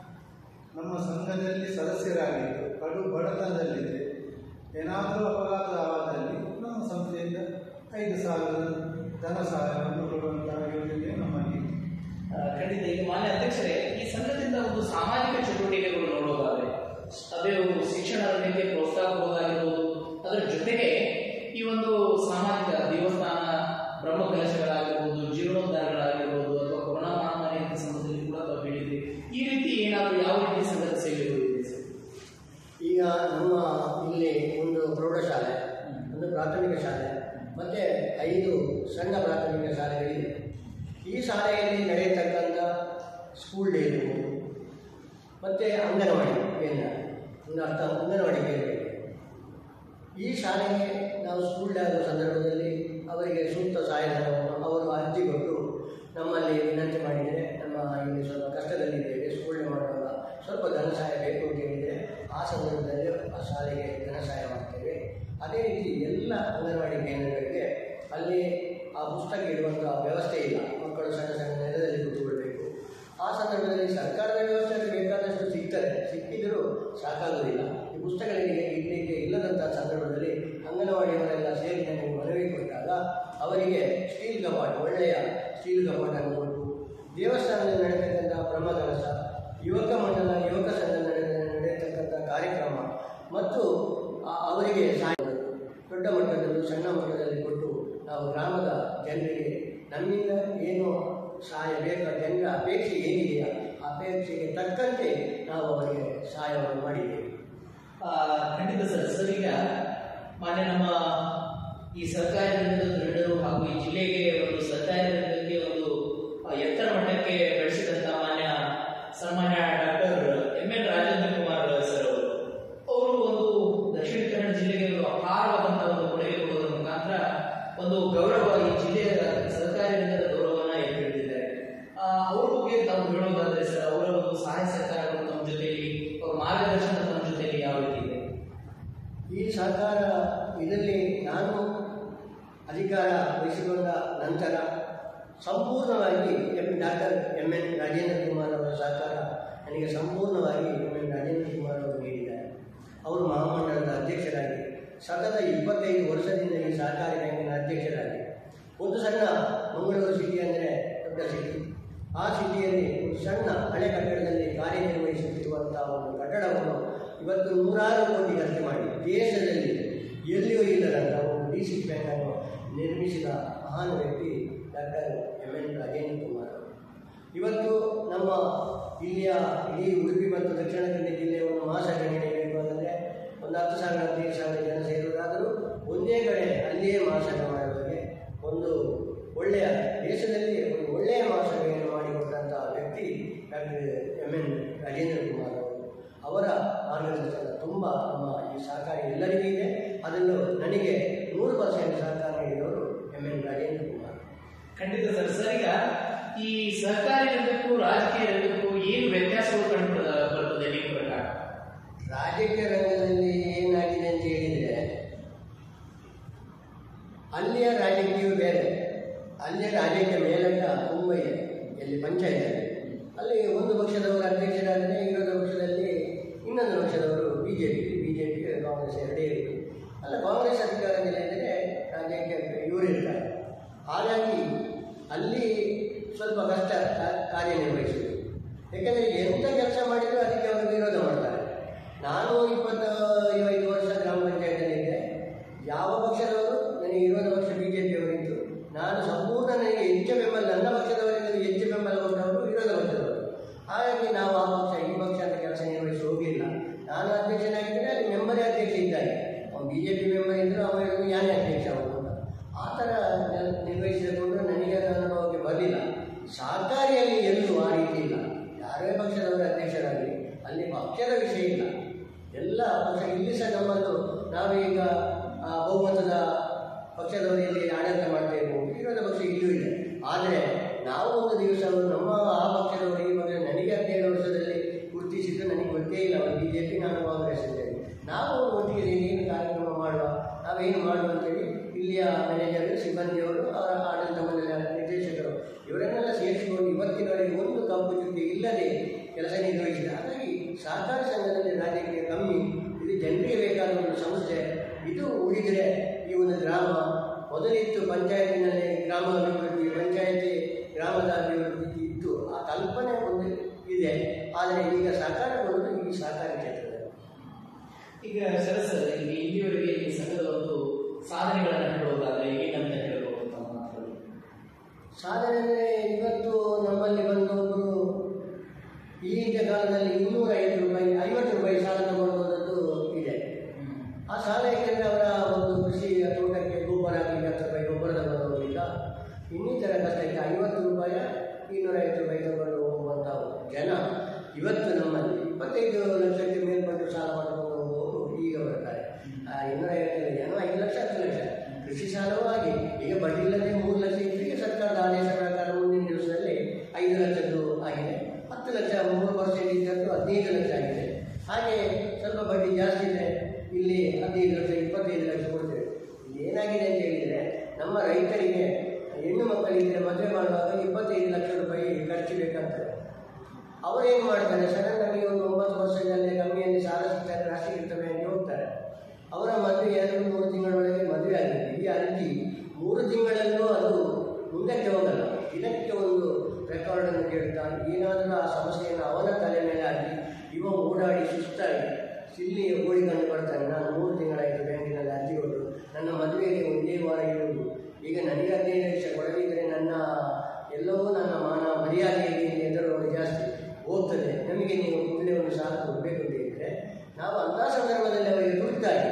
ನಮ್ಮ ಸಂಘದಲ್ಲಿ ಸದಸ್ಯರಾಗಿದ್ದು ಕಡು ಬಡತನದಲ್ಲಿದೆ ಏನಾದರೂ ಅಪಘಾತ ಆದಲ್ಲಿ ನಮ್ಮ ಸಂಸ್ಥೆಯಿಂದ ಐದು ಸಾವಿರ ಧನ ಸಹಾಯವನ್ನು ಕೊಡುವಂತಹ ಯೋಜನೆ ನಮ್ಮಲ್ಲಿ ಇದೆ. ಆ, ಖಂಡಿತ ಈಗ ಮಾನ್ಯ ಅಧ್ಯಕ್ಷರೇ ಈ ಸಂಘದಿಂದ ಒಂದು ಸಾಮಾಜಿಕ ಚಟುವಟಿಕೆಗಳು ನೋಡೋದಾದ್ರೆ ಅದೇ ಒಂದು ಶಿಕ್ಷಣ ರಂಗಕ್ಕೆ ಪ್ರೋತ್ಸಾಹ ಕೊಡೋದಾಗಿರ್ಬೋದು ಅದರ ಜೊತೆಗೆ ಈ ಒಂದು ಸಾಮಾಜಿಕ ದೇವಸ್ಥಾನ ಬ್ರಹ್ಮ ಕಲಶಗಳಾಗಿರ್ಬೋದು ಜೀರ್ಣೋದ್ಧಾರಗಳಾಗಿರ್ಬೋದು ಅಥವಾ ಕೊರೋನಾ ಮಹಾಮಾರಿ ಅಂತ ಸಂದರ್ಭದಲ್ಲಿ ಕೂಡ ತಾವು ಹೇಳಿದ್ರಿ ಈ ರೀತಿ ಏನಾದರೂ ಯಾವ ರೀತಿ ಸಂಘದ ಸೇವೆಗಳು ಇದೆ ಸರ್ ಈಗ ನಮ್ಮ ಇಲ್ಲಿ ಒಂದು ಪ್ರೌಢಶಾಲೆ ಒಂದು ಪ್ರಾಥಮಿಕ ಶಾಲೆ ಮತ್ತು ಐದು ಸಣ್ಣ ಪ್ರಾಥಮಿಕ ಶಾಲೆಗಳಿವೆ ಈ ಶಾಲೆಯಲ್ಲಿ ನಡೆಯತಕ್ಕಂಥ ಸ್ಕೂಲ್ ಡೇ ಇರ್ಬೋದು ಮತ್ತು ಅಂಗನವಾಡಿ ಕೇಂದ್ರ ಒಂದು ಅರ್ಥ ಅಂಗನವಾಡಿ ಕೇಂದ್ರ ಇದೆ. ಈ ಶಾಲೆಗೆ ನಾವು ಸ್ಕೂಲ್ ಡೇ ಆಗುವ ಸಂದರ್ಭದಲ್ಲಿ ಅವರಿಗೆ ಸೂಕ್ತ ಸಹಾಯಧನವನ್ನು ಅವರು ಅರ್ಜಿ ಕೊಟ್ಟು ನಮ್ಮಲ್ಲಿ ವಿನಂತಿ ಮಾಡಿದರೆ ನಮ್ಮ ಇಲ್ಲಿ ಸ್ವಲ್ಪ ಕಷ್ಟದಲ್ಲಿದ್ದೇವೆ ಸುವರ್ಣ ಮಾಡುವಾಗ ಸ್ವಲ್ಪ ಧನ ಸಹಾಯ ಬೇಕು ಅಂತ ಹೇಳಿದರೆ ಆ ಸಂದರ್ಭದಲ್ಲಿ ಆ ಶಾಲೆಗೆ ಧನ ಸಹಾಯ ಮಾಡ್ತೇವೆ ಅದೇ ರೀತಿ ಎಲ್ಲ ಅಂಗನವಾಡಿ ಕೇಂದ್ರಗಳಿಗೆ ಅಲ್ಲಿ ಆ ಪುಸ್ತಕ ಇಡುವಂಥ ವ್ಯವಸ್ಥೆ ಇಲ್ಲ ಮಕ್ಕಳು ಸಣ್ಣ ಸಣ್ಣ ನೆಲದಲ್ಲಿ ಕೂತ್ಕೊಳ್ಬೇಕು ಆ ಸಂದರ್ಭದಲ್ಲಿ ಸರ್ಕಾರದ ವ್ಯವಸ್ಥೆಯಲ್ಲಿ ಬೇಕಾದಷ್ಟು ಸಿಗ್ತದೆ ಸಿಕ್ಕಿದರೂ ಸಾಕಾಗುವುದಿಲ್ಲ ಈ ಪುಸ್ತಕಗಳಿಗೆ ಇಡಲಿಕ್ಕೆ ಇಲ್ಲದಂಥ ಸಂದರ್ಭದಲ್ಲಿ ಅಂಗನವಾಡಿಯವರೆಲ್ಲ ಸೇರಿ ನನಗೆ ಮನವಿ ಕೊಟ್ಟಾಗ ಅವರಿಗೆ ಸ್ಟೀಲ್ ಕಪಾಟ್ ಒಳ್ಳೆಯ ಸ್ಟೀಲ್ ಕಪಾಟನ್ನು ಕೊಟ್ಟು ದೇವಸ್ಥಾನದಲ್ಲಿ ನಡೆತಕ್ಕಂಥ ಬ್ರಹ್ಮಕಲಶ ಯುವಕ ಮಂಡಲ ಯುವಕ ಸಂಘ ನಡೆದ ನಡೆಯತಕ್ಕಂಥ ಕಾರ್ಯಕ್ರಮ ಮತ್ತು ಆ- ಅವರಿಗೆ ಸಹಾಯ ಮಾಡೋದು. ದೊಡ್ಡ ಮಟ್ಟದಲ್ಲಿ ಸಣ್ಣ ಮಟ್ಟದಲ್ಲಿ ಕೊಟ್ಟು ನಾವು ಗ್ರಾಮದ ಜನರಿಗೆ ನಮ್ಮಿಂದ ಏನು ಸಹಾಯ ಬೇಕಾ ಜನರ ಅಪೇಕ್ಷೆ ಏನಿದೆಯಾ ಆ ಅಪೇಕ್ಷೆಗೆ ತಕ್ಕಂತೆ ನಾವು ಅವರಿಗೆ ಸಹಾಯವನ್ನು ಮಾಡಿದ್ದೇವೆ ಆ, ಖಂಡಿತ ಸರ್ ಸರ್ ಈಗ ಮಾನ್ಯ ನಮ್ಮ ಈ ಸರ್ಕಾರಿ ರಂಗದ ಧುರೀಣರು ಹಾಗೂ ಈ ಜಿಲ್ಲೆಗೆ ಒಂದು ಸರ್ಕಾರಿ ರಂಗಕ್ಕೆ ಒಂದು ಆ, ಎತ್ತರ ಮಟ್ಟಕ್ಕೆ ಬೆಳೆಸಿದಂತ ಮಾನ್ಯ ಸನ್ಮಾನ್ಯ doctor M N Rajendra Kumar sir ಅವರು ಅವರು ಒಂದು ದಕ್ಷಿಣ ಕನ್ನಡ ಜಿಲ್ಲೆಗೆ ಒಂದು ಅಪಾರವಾದಂತಹ ಒಂದು ಕೊಡುಗೆ ಕೊಡುವುದರ ಮುಖಾಂತರ ಒಂದು ಗೌರವ ಈ ಜಿಲ್ಲೆಯ ಸರ್ಕಾರಿ ರಂಗದ ಗೌರವವನ್ನ ಎತ್ತಿ ಹಿಡಿದಿದ್ದಾರೆ ಆ, ಅವ್ರ ಬಗ್ಗೆ ತಾವು ಹೇಳೋದಾದ್ರೆ ಸರ್ ಅವರ ಒಂದು ಸಹಾಯ ಸಹಕಾರಗಳು ತಮ್ಮ ಜೊತೆಯಲ್ಲಿ ಅವರ ಮಾರ್ಗದರ್ಶನ ತಮ್ಮ ಜೊತೆಯಲ್ಲಿ ಯಾವ ರೀತಿ ಇದೆ ಈ ಸರ್ಕಾರ ಇದರಲ್ಲಿ ನಾನು ಅಧಿಕಾರ ವಹಿಸಿಕೊಂಡ ನಂತರ ಸಂಪೂರ್ಣವಾಗಿ M doctor M N Rajendra Kumar ಅವರ ಸಹಕಾರ ನನಗೆ ಸಂಪೂರ್ಣವಾಗಿ ಎಂ ಎನ್ ರಾಜೇಂದ್ರ ಕುಮಾರ್ ಅವರು ನೀಡಿದ್ದಾರೆ ಅವರು ಮಹಾಮಂಡಲದ ಅಧ್ಯಕ್ಷರಾಗಿ ಸತತ ಇಪ್ಪತ್ತೈದು ವರ್ಷದಿಂದ ಈ ಸಹಕಾರಿ ಬ್ಯಾಂಕಿನ ಅಧ್ಯಕ್ಷರಾಗಿ ಒಂದು ಸಣ್ಣ ಮಂಗಳೂರು ಸಿಟಿ ಅಂದರೆ ದೊಡ್ಡ ಸಿಟಿ ಆ ಸಿಟಿಯಲ್ಲಿ ಒಂದು ಸಣ್ಣ ಹಳೆ ಕಟ್ಟಡದಲ್ಲಿ ಕಾರ್ಯನಿರ್ವಹಿಸುತ್ತಿರುವಂಥ ಒಂದು ಕಟ್ಟಡವನ್ನು ಇವತ್ತು ನೂರಾರು ಕೋಟಿ ಖರ್ಚು ಮಾಡಿ ದೇಶದಲ್ಲಿ ಎಲ್ಲಿಯೂ ಇಲ್ಲದಂಥ ಒಂದು ಡಿ ಸಿ ಬ್ಯಾಂಕನ್ನು ನಿರ್ಮಿಸಿದ ಮಹಾನ್ ವ್ಯಕ್ತಿ doctor M N Rajendra Kumar ಅವರು ಇವತ್ತು ನಮ್ಮ ಇಲ್ಲಿಯ ಇಡೀ ಉಡುಪಿ ಮತ್ತು ದಕ್ಷಿಣ ಕನ್ನಡ ಜಿಲ್ಲೆಯನ್ನು ಮಹಾಸಂಘಟನೆ ನಡೆಯಬೇಕಾದರೆ ಒಂದು ಹತ್ತು ಸಾವಿರ ಹದಿನೈದು ಸಾವಿರ ಜನ ಸೇರುವುದಾದರೂ ಒಂದೇ ಕಡೆ ಅಲ್ಲಿಯೇ ಮಹಾಸಂಘ ಮಾಡುವವರಿಗೆ ಒಂದು ಒಳ್ಳೆಯ ದೇಶದಲ್ಲಿ ಒಂದು ಒಳ್ಳೆಯ ಮಹಾಸಭೆಯನ್ನು ಮಾಡಿಕೊಟ್ಟಂಥ ವ್ಯಕ್ತಿ doctor M N Rajendra Kumar ಅವರು ಅವರ ಮಾರ್ಗದರ್ಶನ ತುಂಬ ನಮ್ಮ ಈ ಸಹಕಾರ ಎಲ್ಲರಿಗೂ ಇದೆ ಅದನ್ನು ನನಗೆ ನೂರು ಪರ್ಸೆಂಟ್ ಸಹಕಾರ ನೀಡಿದವರು ಎಂ ಎನ್ ರಾಜೇಂದ್ರ ಕುಮಾರ್ ಖಂಡಿತ ಸರ್ ಸರ್ ಈಗ ಈ ಸರ್ಕಾರಿ ರಂಗಕ್ಕೂ ರಾಜಕೀಯ ರಂಗಕ್ಕೂ ಏನು ವ್ಯತ್ಯಾಸಗಳು ಕಂಡು ಬರ್ತದೆ ನಿಮ್ಮ ಪ್ರಕಾರ ರಾಜಕೀಯ ರಂಗದಲ್ಲಿ ಏನಾಗಿದೆ ಅಂತ ಹೇಳಿದರೆ ಅಲ್ಲಿಯ ರಾಜಕೀಯವು ಬೇರೆ ಅಲ್ಲಿಯ ರಾಜಕೀಯ ಮೇಲಟ್ಟ ತುಂಬ ಇದೆ ಎಲ್ಲಿ ಪಂಚಾಯತ್ ಅಲ್ಲಿ ಒಂದು ಪಕ್ಷದವರು ಅಧ್ಯಕ್ಷರಾದರೆ ಇನ್ನೊಂದು ಪಕ್ಷದಲ್ಲಿ ಇನ್ನೊಂದು ಪಕ್ಷದವರು B J P B J P Congress ಎರಡೇ ಇತ್ತು ಅಲ್ಲ ಕಾಂಗ್ರೆಸ್ ಅಧಿಕಾರದಲ್ಲಿ ಇದ್ದರೆ ರಾಜ್ಯಕ್ಕೆ ಇವರು ಇರ್ತಾರೆ ಹಾಗಾಗಿ ಅಲ್ಲಿ ಸ್ವಲ್ಪ ಕಷ್ಟ ಕಾ- ಕಾರ್ಯನಿರ್ವಹಿಸುವುದು ಯಾಕಂದರೆ ಎಂಥ ಕೆಲಸ ಮಾಡಿದರೂ ಅದಕ್ಕೆ ಅವರು ವಿರೋಧ ಮಾಡ್ತಾರೆ ನಾನು ಇಪ್ಪತ್ತ ಐದು ವರ್ಷ ಗ್ರಾಮ ಪಂಚಾಯತಲ್ಲಿದ್ದೆ ಯಾವ ಪಕ್ಷದವರು ನನಗೆ ವಿರೋಧ ಪಕ್ಷ ಬಿ ಜೆ ಪಿಯವರಿತ್ತು ನಾನು ಸಂಪೂರ್ಣ ನನಗೆ ಹೆಚ್ಚು ಬೆಂಬಲ ನನ್ನ ಪಕ್ಷದವರಿಂದ ಹೆಚ್ಚು ಬೆಂಬಲ ಕೊಟ್ಟವರು ವಿರೋಧ ಪಕ್ಷದವರು ಹಾಗಾಗಿ ನಾವು ಆ ಪಕ್ಷ ಈ ಪಕ್ಷ ಅಂತ ಕೆಲಸ ನಿರ್ವಹಿಸಿ ಹೋಗಲಿಲ್ಲ ನಾನು ಅಧ್ಯಕ್ಷನಾಗಿದ್ದರೆ ಅಲ್ಲಿ ಮೆಂಬರೇ ಅಧ್ಯಕ್ಷ ಇದ್ದಾರೆ ಅವನು ಬಿ ಜೆ ಪಿ ಮೆಂಬರ್ ಇದ್ದರು ಅವರಿಗೆ ಯಾನೇ ಅಧ್ಯಕ್ಷ ಅವರು ಅಂತ ಆ ಥರ ನೆಲ್- ನಿರ್ವಹಿಸಿಕೊಂಡು ನನಗೆ ಅದು ಅನುಭವಕ್ಕೆ ಬರಲಿಲ್ಲ ಸರ್ಕಾರಿಯಲ್ಲಿ ಎಲ್ಲೂ ಆ ರೀತಿ ಇಲ್ಲ ಯಾರೇ ಪಕ್ಷದವರ ಅಧ್ಯಕ್ಷರಾಗಲಿ ಅಲ್ಲಿ ಪಕ್ಷದ ವಿಷಯ ಇಲ್ಲ ಎಲ್ಲ ಪಕ್ಷ ಇಲ್ಲಿ ಸಹ ನಮ್ಮದು ನಾವೀಗ ಆ, ಬಹುಮತದ ಪಕ್ಷದವರಲ್ಲಿ ಆಡಳಿತ ಮಾಡ್ತೇವೆ ವಿರೋಧ ಪಕ್ಷ ಇಲ್ಲೂ ಇದೆ ಆದರೆ ನಾವು ಒಂದು ದಿವಸ ಅವರು ನಮ್ಮ ಆ ಪಕ್ಷದವರು ಈ ಪಕ್ಷ ನನಗೆ ಹದಿನೇಳು ವರ್ಷದಲ್ಲಿ ಗುರುತಿಸಿದ್ದು ನನಗೆ ಗೊತ್ತೇ ಇಲ್ಲ ಅವರು ಬಿ ಜೆ ಪಿ ನಾನು ಕಾಂಗ್ರೆಸ್ ಇದ್ದೇನೆ ನಾವು ಒಟ್ಟಿಗೆ ಸೇರಿ ಏನು ಕಾರ್ಯಕ್ರಮ ಮಾಡುವ ನಾವೇನು ಮಾಡುವ ಅಂತೇಳಿ ಇಲ್ಲಿಯ ಮ್ಯಾನೇಜರ್ ಸಿಬ್ಬಂದಿಯವರು ಅವರ ಆಡಳಿತ ಮಂಡಳಿಯ ನಿರ್ದೇಶಕರು ಇವರನ್ನೆಲ್ಲ ಸೇರಿಸಿಕೊಂಡು ಇವತ್ತಿನವರೆಗೆ ಒಂದು ಕಪ್ಪು ಚುಕ್ಕಿ ಇಲ್ಲದೆ ಕೆಲಸ ನಿರ್ವಹಿಸಿದ ಹಾಗಾಗಿ ಸಹಕಾರ ಸಂಘದಲ್ಲಿ ರಾಜಕೀಯ ಕಮ್ಮಿ ಇದು ಜನರಿಗೆ ಬೇಕಾದ ಒಂದು ಸಂಸ್ಥೆ ಇದು ಉಳಿದರೆ ಈ ಒಂದು ಗ್ರಾಮ ಮೊದಲಿತ್ತು ಪಂಚಾಯತಿನಲ್ಲಿ ಗ್ರಾಮ ಅಭಿವೃದ್ಧಿ ಪಂಚಾಯತಿ ಗ್ರಾಮದ ಅಭಿವೃದ್ಧಿ ಇತ್ತು ಆ ಕಲ್ಪನೆ ಒಂದು ಇದೆ ಆದರೆ ಈಗ ಸಾಕಾರಗೊಳ್ಳುವುದು ಈ ಸಹಕಾರ ಕ್ಷೇತ್ರದಲ್ಲಿ ಈಗ ಸರಸ್ ಈಗ ಇಲ್ಲಿವರೆಗೆ ಈ ಸಂಘದ ಒಂದು ಸಾಧನೆಗಳನ್ನು ಹೇಳೋದಾದ್ರೆ ಏನಂತ ಹೇಳ್ಬೋದು ತಮ್ಮ ಮಾತುಗಳು ಸಾಧನೆ ಅಂದರೆ ಇವತ್ತು ನಮ್ಮಲ್ಲಿ ಬಂದು ಒಬ್ಬರು ಈಗಿನ ಕಾಲದಲ್ಲಿ ಇನ್ನೂರ ಐದು ರೂಪಾಯಿ ಐವತ್ತು ರೂಪಾಯಿ ಸಾಲ ತಗೊಳ್ಬೋದದ್ದು ಇದೆ ಆ ಸಾಲ ಏಕೆಂದರೆ ಅವರ ಒಂದು ಕೃಷಿ ತೋಟಕ್ಕೆ ಗೊಬ್ಬರ ಹಾಕಲಿಕ್ಕೆ ಹತ್ತು ರೂಪಾಯಿ ಗೊಬ್ಬರ ತಗೊಂಡು ಹೋಗ್ಲಿಕ್ಕ ಇನ್ನಿತರ ಕಷ್ಟಕ್ಕೆ ಐವತ್ತು ರೂಪಾಯಿ ಇನ್ನೂರ ಐವತ್ತು ರೂಪಾಯಿ ತಗೊಂಡು ಹೋಗುವಂಥ ಜನ ಇವತ್ತು ನಮ್ಮಲ್ಲಿ ಇಪ್ಪತ್ತೈದು ಲಕ್ಷಕ್ಕೆ ಮೇಲ್ಪಟ್ಟು ಸಾಲ ಮಾಡಿಕೊಂಡು ಹೋಗುವವರು ಈಗ ಬರ್ತಾರೆ ಆ ಇನ್ನೂರ ಐವತ್ತೈದು ಜನ ಐದು ಲಕ್ಷ ಹತ್ತು ಲಕ್ಷ ಕೃಷಿ ಸಾಲವೂ ಹಾಗೆ ಈಗ ಬಡ್ಡಿ ಇಲ್ಲದೆ ಮೂರು ಲಕ್ಷ ಇತ್ತು ಈಗ ಸರ್ಕಾರದ ಆದೇಶ ಪ್ರಕಾರ ಸ್ವಲ್ಪ ಬಡ್ಡಿ ಜಾಸ್ತಿ ಇದೆ ಇಲ್ಲಿ ಹದಿನೈದು ಲಕ್ಷ ಇಪ್ಪತ್ತೈದು ಲಕ್ಷ ಕೊಡ್ತೇವೆ ಇಲ್ಲಿ ಏನಾಗಿದೆ ಅಂತ ಹೇಳಿದರೆ ನಮ್ಮ ರೈತರಿಗೆ ಹೆಣ್ಣು ಮಕ್ಕಳಿಗೆ ಮದುವೆ ಮಾಡುವಾಗ ಇಪ್ಪತ್ತೈದು ಲಕ್ಷ ರೂಪಾಯಿ ಖರ್ಚು ಬೇಕಂತಾರೆ ಅವರೇನು ಮಾಡ್ತಾರೆ ಸಡನ್ ಆಗಿ ಒಂದು ಒಂಬತ್ತು ವರ್ಷದಲ್ಲೇ ಕಮ್ಮಿಯಲ್ಲಿ ಸಾಲ ಸಿಗ್ತಾರೆ ರಾಶಿ ಇರ್ತವೆ ಅಂತ ಹೋಗ್ತಾರೆ ಅವರ ಮದುವೆ ಎರಡು ಮೂರು ತಿಂಗಳೊಳಗೆ ಮದುವೆ ಆಗಿದೆ ಈ ಅರ್ಜಿ ಮೂರು ತಿಂಗಳಲ್ಲೂ ಅದು ಮುಂದಕ್ಕೆ ಹೋಗಲ್ಲ ದಿನಕ್ಕೆ ಒಂದು ರೆಕಾರ್ಡನ್ನು ಕೇಳ್ತಾನೆ ಏನಾದರೂ ಆ ಸಮಸ್ಯೆಯನ್ನು ಅವನ ತಲೆ ಮೇಲೆ ಹಾಕಿ ಇವ ಓಡಾಡಿ ಸುಸ್ತಾಗಿ ಇಲ್ಲಿ ಓಡಿಕೊಂಡು ಬರ್ತಾನೆ ನಾನು ಮೂರು ತಿಂಗಳಾಯಿತು ಬ್ಯಾಂಕಿನಲ್ಲಿ ಅರ್ಜಿ ಕೊಟ್ಟು ನನ್ನ ಮದುವೆಗೆ ಒಂದೇ ವಾರ ಇರುವುದು ಈಗ ನನಗೆ ಹದಿನೈದು ಲಕ್ಷ ಕೊಡದಿದ್ದರೆ ನನ್ನ ಎಲ್ಲವೂ ನನ್ನ ಮಾನ ಮರ್ಯಾದೆಗೆ ಎದುರು ಜಾಸ್ತಿ ಹೋಗ್ತದೆ ನಮಗೆ ನೀವು ಕೂಡಲೇ ಒಂದು ಸಾಲ ಕೊಡಬೇಕು ಅಂತ ಹೇಳಿದರೆ ನಾವು ಅಂಥ ಸಂದರ್ಭದಲ್ಲಿ ಅವರಿಗೆ ದುಡ್ಡಾಗಿ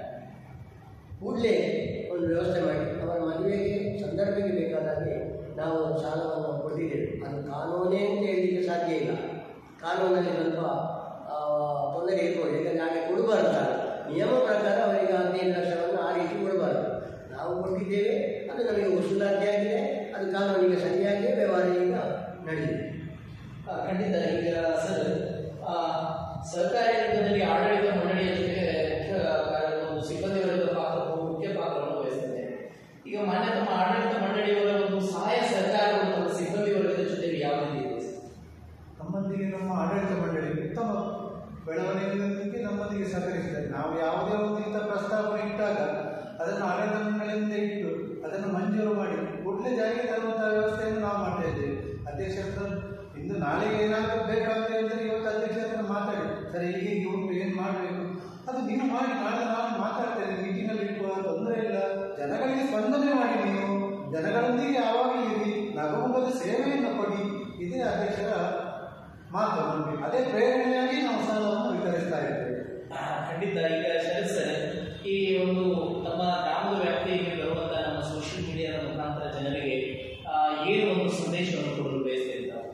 ಕೂಡಲೇ ಒಂದು ವ್ಯವಸ್ಥೆ ಮಾಡಿ ಅವರ ಮದುವೆಗೆ ಸಂದರ್ಭಕ್ಕೆ ಬೇಕಾದಾಗೆ ನಾವು ಸಾಲವನ್ನು ಕೊಟ್ಟಿದ್ದೇವೆ ಅದು ಕಾನೂನೇ ಅಂತ ಹೇಳಲಿಕ್ಕೆ ಸಾಧ್ಯ ಇಲ್ಲ ಕಾನೂನಲ್ಲಿ ಸ್ವಲ್ಪ ಆ, ತೊಂದರೆ ಇರ್ಬೋದು ಯಾಕಂದರೆ ಹಾಗೆ ಕೊಡಬಾರ್ದು ಸಾಲ ನಿಯಮ ಪ್ರಕಾರ ಅವರಿಗೆ ಹದಿನೈದು ಲಕ್ಷವನ್ನು ಆ ರೀತಿ ಕೊಡಬಾರ್ದು ನಾವು ಕೊಟ್ಟಿದ್ದೇವೆ ಅದು ನಮಗೆ ವಸೂಲಾತಿ ಆಗಿದೆ ಅದು ಕಾನೂನಿಗೆ ಸರಿಯಾಗಿ ವ್ಯವಹಾರ ಈಗ ನಡೆದಿದೆ ಆ, ಖಂಡಿತ ಈಗ ಸರ್ ಆ, ಸರ್ಕಾರಿ ರಂಗದಲ್ಲಿ ಆಡಳಿತ ಮಂಡಳಿಯ ಜೊತೆ ಮುಖ್ಯ ಕಾರ್ಯ- ಒಂದು ಸಿಬ್ಬಂದಿ ವರ್ಗದ ಪಾತ್ರ ಬಹು ಮುಖ್ಯ ಪಾತ್ರವನ್ನು ವಹಿಸುತ್ತದೆ ಈಗ ಮಾನ್ಯ ತಮ್ಮ ಆಡಳಿತ ಮಂಡಳಿಯವರ ಒಂದು ಸಹಾಯ ಸರ್ಕಾರದ ಒಂದು ಸಿಬ್ಬಂದಿ ವರ್ಗದ ಜೊತೆಗೆ ಯಾವ ರೀತಿ ಇದೆ ಸರ್? ನಮ್ಮೊಂದಿಗೆ ನಮ್ಮ ಆಡಳಿತ ಮಂಡಳಿ ಉತ್ತಮ ಬೆಳವಣಿಗೆಯೊಂದಿಗೆ ನಮ್ಮೊಂದಿಗೆ ಸಹಕರಿಸಿದ್ದಾರೆ ನಾವು ಯಾವುದೇ ಒಂದು ಇಂಥ ಪ್ರಸ್ತಾವನೆ ಇಟ್ಟಾಗ ಅದನ್ನು ಆಡಳಿತ ಮಂಡಳಿಯಿಂದ ಇಟ್ಟು ಅದನ್ನು ಮಂಜೂರು ಮಾಡಿ ಕೂಡಲೇ ಜಾರಿಗೆ ತರುವಂತಹ ವ್ಯವಸ್ಥೆಯನ್ನು ನಾವು ಮಾಡ್ತಾ ಇದ್ದೇವೆ ಅಧ್ಯಕ್ಷ ಹತ್ರ ಇಂದು ನಾಳೆಗೆ ಏನಾದರೂ ಬೇಕಾದ್ರೆ ಹೇಳಿದ್ರೆ ಇವತ್ತು ಅಧ್ಯಕ್ಷ ಹತ್ರ ಮಾತಾಡಿ ಸರ್ ಹೀಗೆ ಹೀಗೆ ಉಂಟು ಏನು ಮಾಡಬೇಕು ಅದು ನೀವು ಮಾಡಿ ನಾಳೆ ನಾನು ಮಾತಾಡ್ತೇನೆ ಮೀಟಿಂಗಲ್ಲಿ ಇಟ್ಟುವ ತೊಂದರೆ ಇಲ್ಲ ಜನಗಳಿಗೆ ಸ್ಪಂದನೆ ಮಾಡಿ ನೀವು ಜನಗಳೊಂದಿಗೆ ಯಾವಾಗಲೂ ಇರಿ ನಗುಮುಖದ ಸೇವೆಯನ್ನು ಕೊಡಿ ಇದೇ ಅಧ್ಯಕ್ಷರ ಮಾತು ನಮಗೆ ಅದೇ ಪ್ರೇರಣೆಯಾಗಿ ನಾವು ಸಾಲವನ್ನು ವಿತರಿಸ್ತಾ ಇದ್ದೇವೆ ಆ, ಖಂಡಿತ ಈಗ ಶರತ್ ಸರ್ ಈ ಒಂದು ನಮ್ಮ ಗ್ರಾಮದ ವ್ಯಾಪ್ತಿಗೆ ಬರುವಂತಹ ನಮ್ಮ ಸೋಷಿಯಲ್ ಮೀಡಿಯಾದ ಮುಖಾಂತರ ಜನರಿಗೆ ಆ, ಏನು ಒಂದು ಸಂದೇಶವನ್ನು ಕೊಡಲು ಬಯಸ್ತಾ ಇದ್ದಾರೆ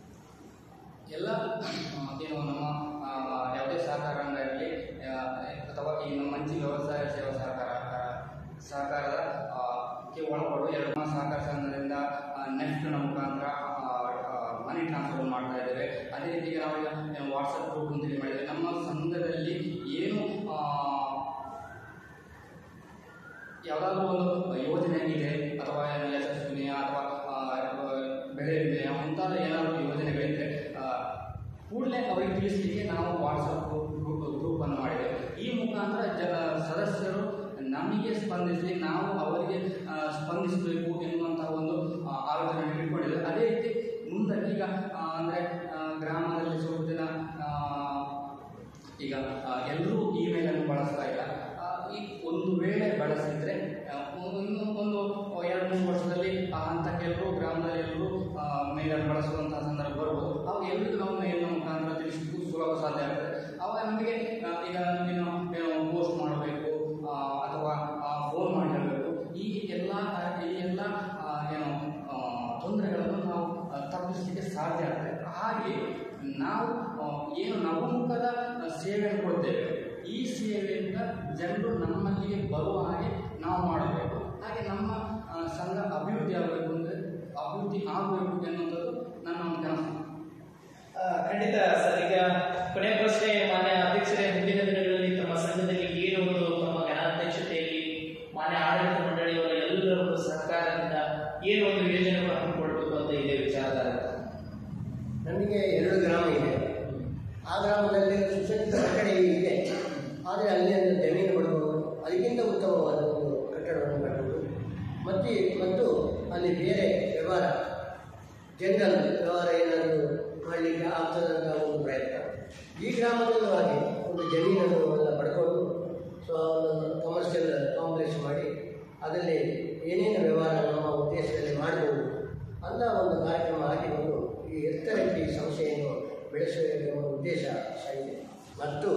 ಎಲ್ಲ ಆ, ಏನು ನಮ್ಮ ಆ, ಯಾವುದೇ ಸಹಕಾರ ಇರಲಿ ಅಥವಾ ಈ ನಮ್ಮ ಮಂಚಿ ವ್ಯವಸಾಯ ಸೇವಾ ಸಹಕಾರ ಆ, ಸಹಕಾರದ ಆ, ಕ್ಕೆ ಒಳಪಡುವ ಎರಡು ನಮ್ಮ ಸಹಕಾರ ಸಂಘದಿಂದ ನೆಫ್ಟ್ನ ಮುಖಾಂತರ ಮನಿ ಟ್ರಾನ್ಸ್ಫರ್ ಮಾಡ್ತಾ ಇದ್ದೇವೆ ಅದೇ ರೀತಿ ನಾವು ವಾಟ್ಸಪ್ ಗ್ರೂಪ್ ಅಂತೇಳಿ ಮಾಡಿದ್ದೇವೆ ನಮ್ಮ ಸಂಘದಲ್ಲಿ ಏನು ಆ, ಯಾವುದಾದ್ರೂ ಒಂದು ಯೋಜನೆ ಇದೆ ಅಥವಾ ಏನು ಯಶಸ್ವಿನಿ ಅಥವಾ ಆ, ಬೆಳೆ ವಿಮೆ ಮುಂತಾದ ಏನಾದರೂ ಯೋಜನೆಗಳಿದ್ರೆ ಆ, ಕೂಡಲೇ ಅವರಿಗೆ ತಿಳಿಸಲಿಕ್ಕೆ ನಾವು ವಾಟ್ಸಪ್ ಗ್ರೂಪ್ ಗ್ರೂಪನ್ನು ಮಾಡಿದ್ದೇವೆ ಈ ಮುಖಾಂತರ ಜನ ಸದಸ್ಯರು ನಮಗೆ ಸ್ಪಂದಿಸಲಿ ನಾವು ಅವರಿಗೆ ಆ, ಸ್ಪಂದಿಸಬೇಕು ಎನ್ನುವಂತಹ ಒಂದು ಆ, ಆಲೋಚನೆ ಇಟ್ಕೊಂಡಿದ್ದೇವೆ ಅದೇ ರೀತಿ ಮುಂದೆ ಈಗ ಆ, ಅಂದರೆ ಆ, ಗ್ರಾಮದಲ್ಲಿ ಸ್ವಲ್ಪ ದಿನ ಆ, ಈಗ ಎಲ್ಲರೂ ಇಮೇಲನ್ನು ಬಳಸ್ತಾ ಇಲ್ಲ ಆ, ಈ ಒಂದು ವೇಳೆ ಬಳಸಿದ್ರೆ ಆ, ಒಂದು ಒಂದು ಎರಡು ಮೂರು ವರ್ಷದಲ್ಲಿ ಆ ಹಂತಕ್ಕೆ ಎಲ್ಲರೂ ಗ್ರಾಮದಲ್ಲಿ ಎಲ್ಲರೂ ಮೇಲನ್ನು ಬಳಸುವಂತಹ ಸಂದರ್ಭ ಬರ್ಬೋದು ಅವಾಗ ಎಲ್ಲರಿಗೂ ನಾವು ಮೇಲಿನ ಮುಖಾಂತರ ತಿಳಿಸಲಿಕ್ಕೂ ಸುಲಭ ಸಾಧ್ಯ ಆಗ್ತದೆ ಅವಾಗ ನಮಗೆ ಆ, ಈಗ ಏನು ಏನು ಪೋಸ್ಟ್ ಮಾಡಬೇಕು ಆ, ಅಥವಾ ಫೋನ್ ಮಾಡಿ ಹೇಳಬೇಕು ಈ ಎಲ್ಲ ಕಾರ್ಯ ಈ ಎಲ್ಲ ಆ, ಏನು ಆ, ತೊಂದರೆಗಳನ್ನು ನಾವು ಆ, ತಪ್ಪಿಸಲಿಕ್ಕೆ ಸಾಧ್ಯ ಆಗ್ತದೆ ಹಾಗೆ ನಾವು ಆ, ಏನು ನವಮುಖದ ಸೇವೆಯನ್ನು ಕೊಡ್ತೇವೆ ಈ ಸೇವೆಯಿಂದ ಜನರು ನಮ್ಮಲ್ಲಿಗೆ ಬರುವ ಹಾಗೆ ನಾವು ಮಾಡಬೇಕು ಹಾಗೆ ನಮ್ಮ ಆ, ಸಂಘ ಅಭಿವೃದ್ಧಿ ಆಗಬೇಕು ಅಂದರೆ ಅಭಿವೃದ್ಧಿ ಆಗಬೇಕು ಎನ್ನುವಂಥದ್ದು ನನ್ನ ಒಂದು ಕನಸು ಆ, ಖಂಡಿತ ಸರ್ ಈಗ ಕೊನೆ ಪ್ರಶ್ನೆ ಮಾನ್ಯ ಅಧ್ಯಕ್ಷರೇ ಮುಂದಿನ ದಿನಗಳಲ್ಲಿ ತಮ್ಮ ಸಂಘದಲ್ಲಿ ಏನು ಒಂದು ತಮ್ಮ ಘನಾಧ್ಯಕ್ಷತೆಯಲ್ಲಿ ಮಾನ್ಯ ಆಡಳಿತ ಮಂಡಳಿಯವರ ಎಲ್ಲರ ಒಂದು ಸಹಕಾರದಿಂದ ಏನು ಒಂದು ಯೋಜನೆಗಳು ಹಮ್ಮಿಕೊಳ್ಬೇಕು ಅಂತ ಇದೆ ವಿಚಾರಧಾರೆ ನಮಗೆ ಎರಡು ಗ್ರಾಮ ಇದೆ ಆ ಗ್ರಾಮದಲ್ಲಿ ಸುಸಜ್ಜಿತ ಕಟ್ಟಡ ಇದೆ ಆದರೆ ಅಲ್ಲಿ ಒಂದು ಜಮೀನು ಕೊಡಬಹುದು ಅದಕ್ಕಿಂತ ಉತ್ತಮವಾದ ಒಂದು ಕಟ್ಟಡವನ್ನು ಕಟ್ಟಬಹುದು ಮತ್ತು ಮತ್ತು ಅಲ್ಲಿ ಬೇರೆ ವ್ಯವಹಾರ ಜನರಲ್ ವ್ಯವಹಾರ ಏನಾದರೂ ಮಾಡಲಿಕ್ಕೆ ಆಗ್ತದಂತ ಒಂದು ಪ್ರಯತ್ನ ಈ ಗ್ರಾಮದಲ್ಲೂ ಹಾಗೆ ಒಂದು ಜಮೀನನ್ನು ಎಲ್ಲ ಪಡ್ಕೊಂಡು ಸೊ ಒಂದು ಕಮರ್ಷಿಯಲ್ ಕಾಂಪ್ಲೆಕ್ಸ್ ಮಾಡಿ ಅದರಲ್ಲಿ ಏನೇನು ವ್ಯವಹಾರ ನಮ್ಮ ಉದ್ದೇಶದಲ್ಲಿ ಮಾಡಬಹುದು ಅಂತ ಒಂದು ಕಾರ್ಯಕ್ರಮ ಹಾಕಿಕೊಂಡು ಈ ಎತ್ತರಕ್ಕೆ ಈ ಸಂಸ್ಥೆಯನ್ನು ಬೆಳೆಸುವ ಎಂಬ ಉದ್ದೇಶ ಸಹ ಇದೆ ಮತ್ತು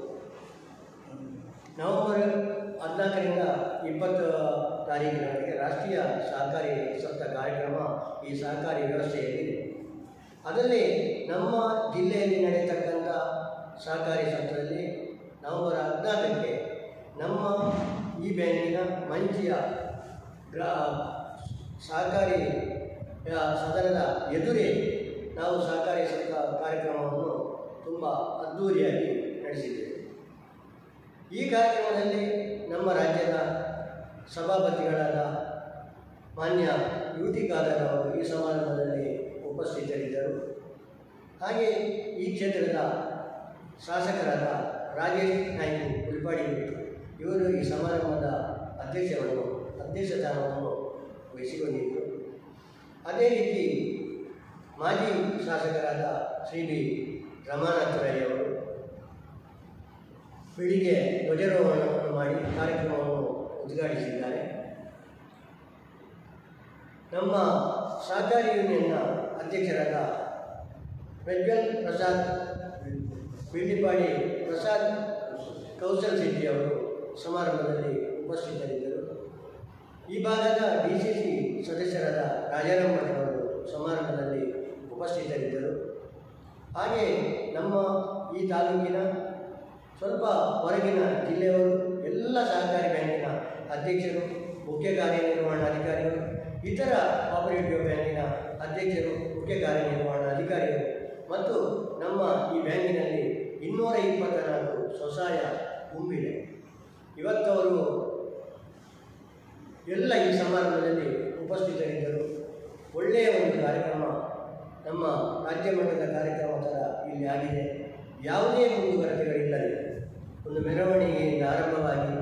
ನವೆಂಬರ್ ಹದಿನಾಲ್ಕರಿಂದ ಇಪ್ಪತ್ತು ತಾರೀಕಿನವರೆಗೆ ರಾಷ್ಟ್ರೀಯ ಸಹಕಾರಿ ಸಪ್ತ ಕಾರ್ಯಕ್ರಮ ಈ ಸಹಕಾರಿ ವ್ಯವಸ್ಥೆಯಲ್ಲಿದೆ ಅದರಲ್ಲಿ ನಮ್ಮ ಜಿಲ್ಲೆಯಲ್ಲಿ ನಡೆಯತಕ್ಕಂಥ ಸಹಕಾರಿ ಸಪ್ತದಲ್ಲಿ ನವೆಂಬರ್ ಹದಿನಾಲ್ಕಕ್ಕೆ ನಮ್ಮ ಈ ಬ್ಯಾಂಕಿನ ಮಂಚಿಯ ಗ್ರಾ ಸಹಕಾರಿ ಆ, ಸದನದ ಎದುರೇ ನಾವು ಸಹಕಾರಿ ಸಪ್ತ ಕಾರ್ಯಕ್ರಮವನ್ನು ತುಂಬ ಅದ್ಧೂರಿಯಾಗಿ ನಡೆಸಿದ್ದೇವೆ ಈ ಕಾರ್ಯಕ್ರಮದಲ್ಲಿ ನಮ್ಮ ರಾಜ್ಯದ ಸಭಾಪತಿಗಳಾದ ಮಾನ್ಯ ಯುವತಿ ಖಾದರ್ ಅವರು ಈ ಸಮಾರಂಭದಲ್ಲಿ ಉಪಸ್ಥಿತರಿದ್ದರು ಹಾಗೆ ಈ ಕ್ಷೇತ್ರದ ಶಾಸಕರಾದ ರಾಜೇಶ್ ನಾಯ್ಕು ಉಲ್ಪಾಡಿ ಇವರು ಈ ಸಮಾರಂಭದ ಅಧ್ಯಕ್ಷವನ್ನು ಅಧ್ಯಕ್ಷ ಸ್ಥಾನವನ್ನು ವಹಿಸಿಕೊಂಡಿದ್ದರು ಅದೇ ರೀತಿ ಮಾಜಿ ಶಾಸಕರಾದ ಶ್ರೀ ಬಿ ರಮಾನಾಥ್ ರೈ ಅವರು ಬೆಳಿಗ್ಗೆ ಧ್ವಜಾರೋಹಣವನ್ನು ಮಾಡಿ ಕಾರ್ಯಕ್ರಮವನ್ನು ಉದ್ಘಾಟಿಸಿದ್ದಾರೆ ನಮ್ಮ ಸಹಕಾರಿ ಯೂನಿಯನ್ನ ಅಧ್ಯಕ್ಷರಾದ ಪ್ರಜ್ವಲ್ ಪ್ರಸಾದ್ ಬಿಳ್ಳಿಪಾಡಿ ಪ್ರಸಾದ್ ಕೌಶಲ್ ಶೆಟ್ಟಿ ಅವರು ಸಮಾರಂಭದಲ್ಲಿ ಉಪಸ್ಥಿತರಿದ್ದರು ಈ ಭಾಗದ ಡಿ ಸಿ ಸಿ ಸದಸ್ಯರಾದ ರಾಜಾರಾಮ್ ಭಟ್ ಅವರು ಸಮಾರಂಭದಲ್ಲಿ ಉಪಸ್ಥಿತರಿದ್ದರು ಹಾಗೆ ನಮ್ಮ ಈ ತಾಲೂಕಿನ ಸ್ವಲ್ಪ ಹೊರಗಿನ ಜಿಲ್ಲೆಯವರು ಎಲ್ಲ ಸಹಕಾರಿ ಬ್ಯಾಂಕಿನ ಅಧ್ಯಕ್ಷರು ಮುಖ್ಯ ಕಾರ್ಯನಿರ್ವಹಣಾಧಿಕಾರಿಗಳು ಇತರ ಕೋಪರೇಟಿವ್ ಬ್ಯಾಂಕಿನ ಅಧ್ಯಕ್ಷರು ಮುಖ್ಯ ಕಾರ್ಯನಿರ್ವಹಣಾಧಿಕಾರಿಗಳು ಮತ್ತು ನಮ್ಮ ಈ ಬ್ಯಾಂಕಿನಲ್ಲಿ ಇನ್ನೂರ ಇಪ್ಪತ್ತ ನಾಲ್ಕು ಸ್ವಸಹಾಯ ಗುಂಪಿದೆ ಇವತ್ತವರು ಎಲ್ಲ ಈ ಸಮಾರಂಭದಲ್ಲಿ ಉಪಸ್ಥಿತರಿದ್ದರು ಒಳ್ಳೆಯ ಒಂದು ಕಾರ್ಯಕ್ರಮ ನಮ್ಮ ರಾಜ್ಯ ಮಟ್ಟದ ಕಾರ್ಯಕ್ರಮ ಥರ ಇಲ್ಲಿ ಆಗಿದೆ ಯಾವುದೇ ಮುಂದುವರೆಕೆಗಳಿಲ್ಲದೆ ಒಂದು ಮೆರವಣಿಗೆಯಿಂದ ಆರಂಭವಾಗಿ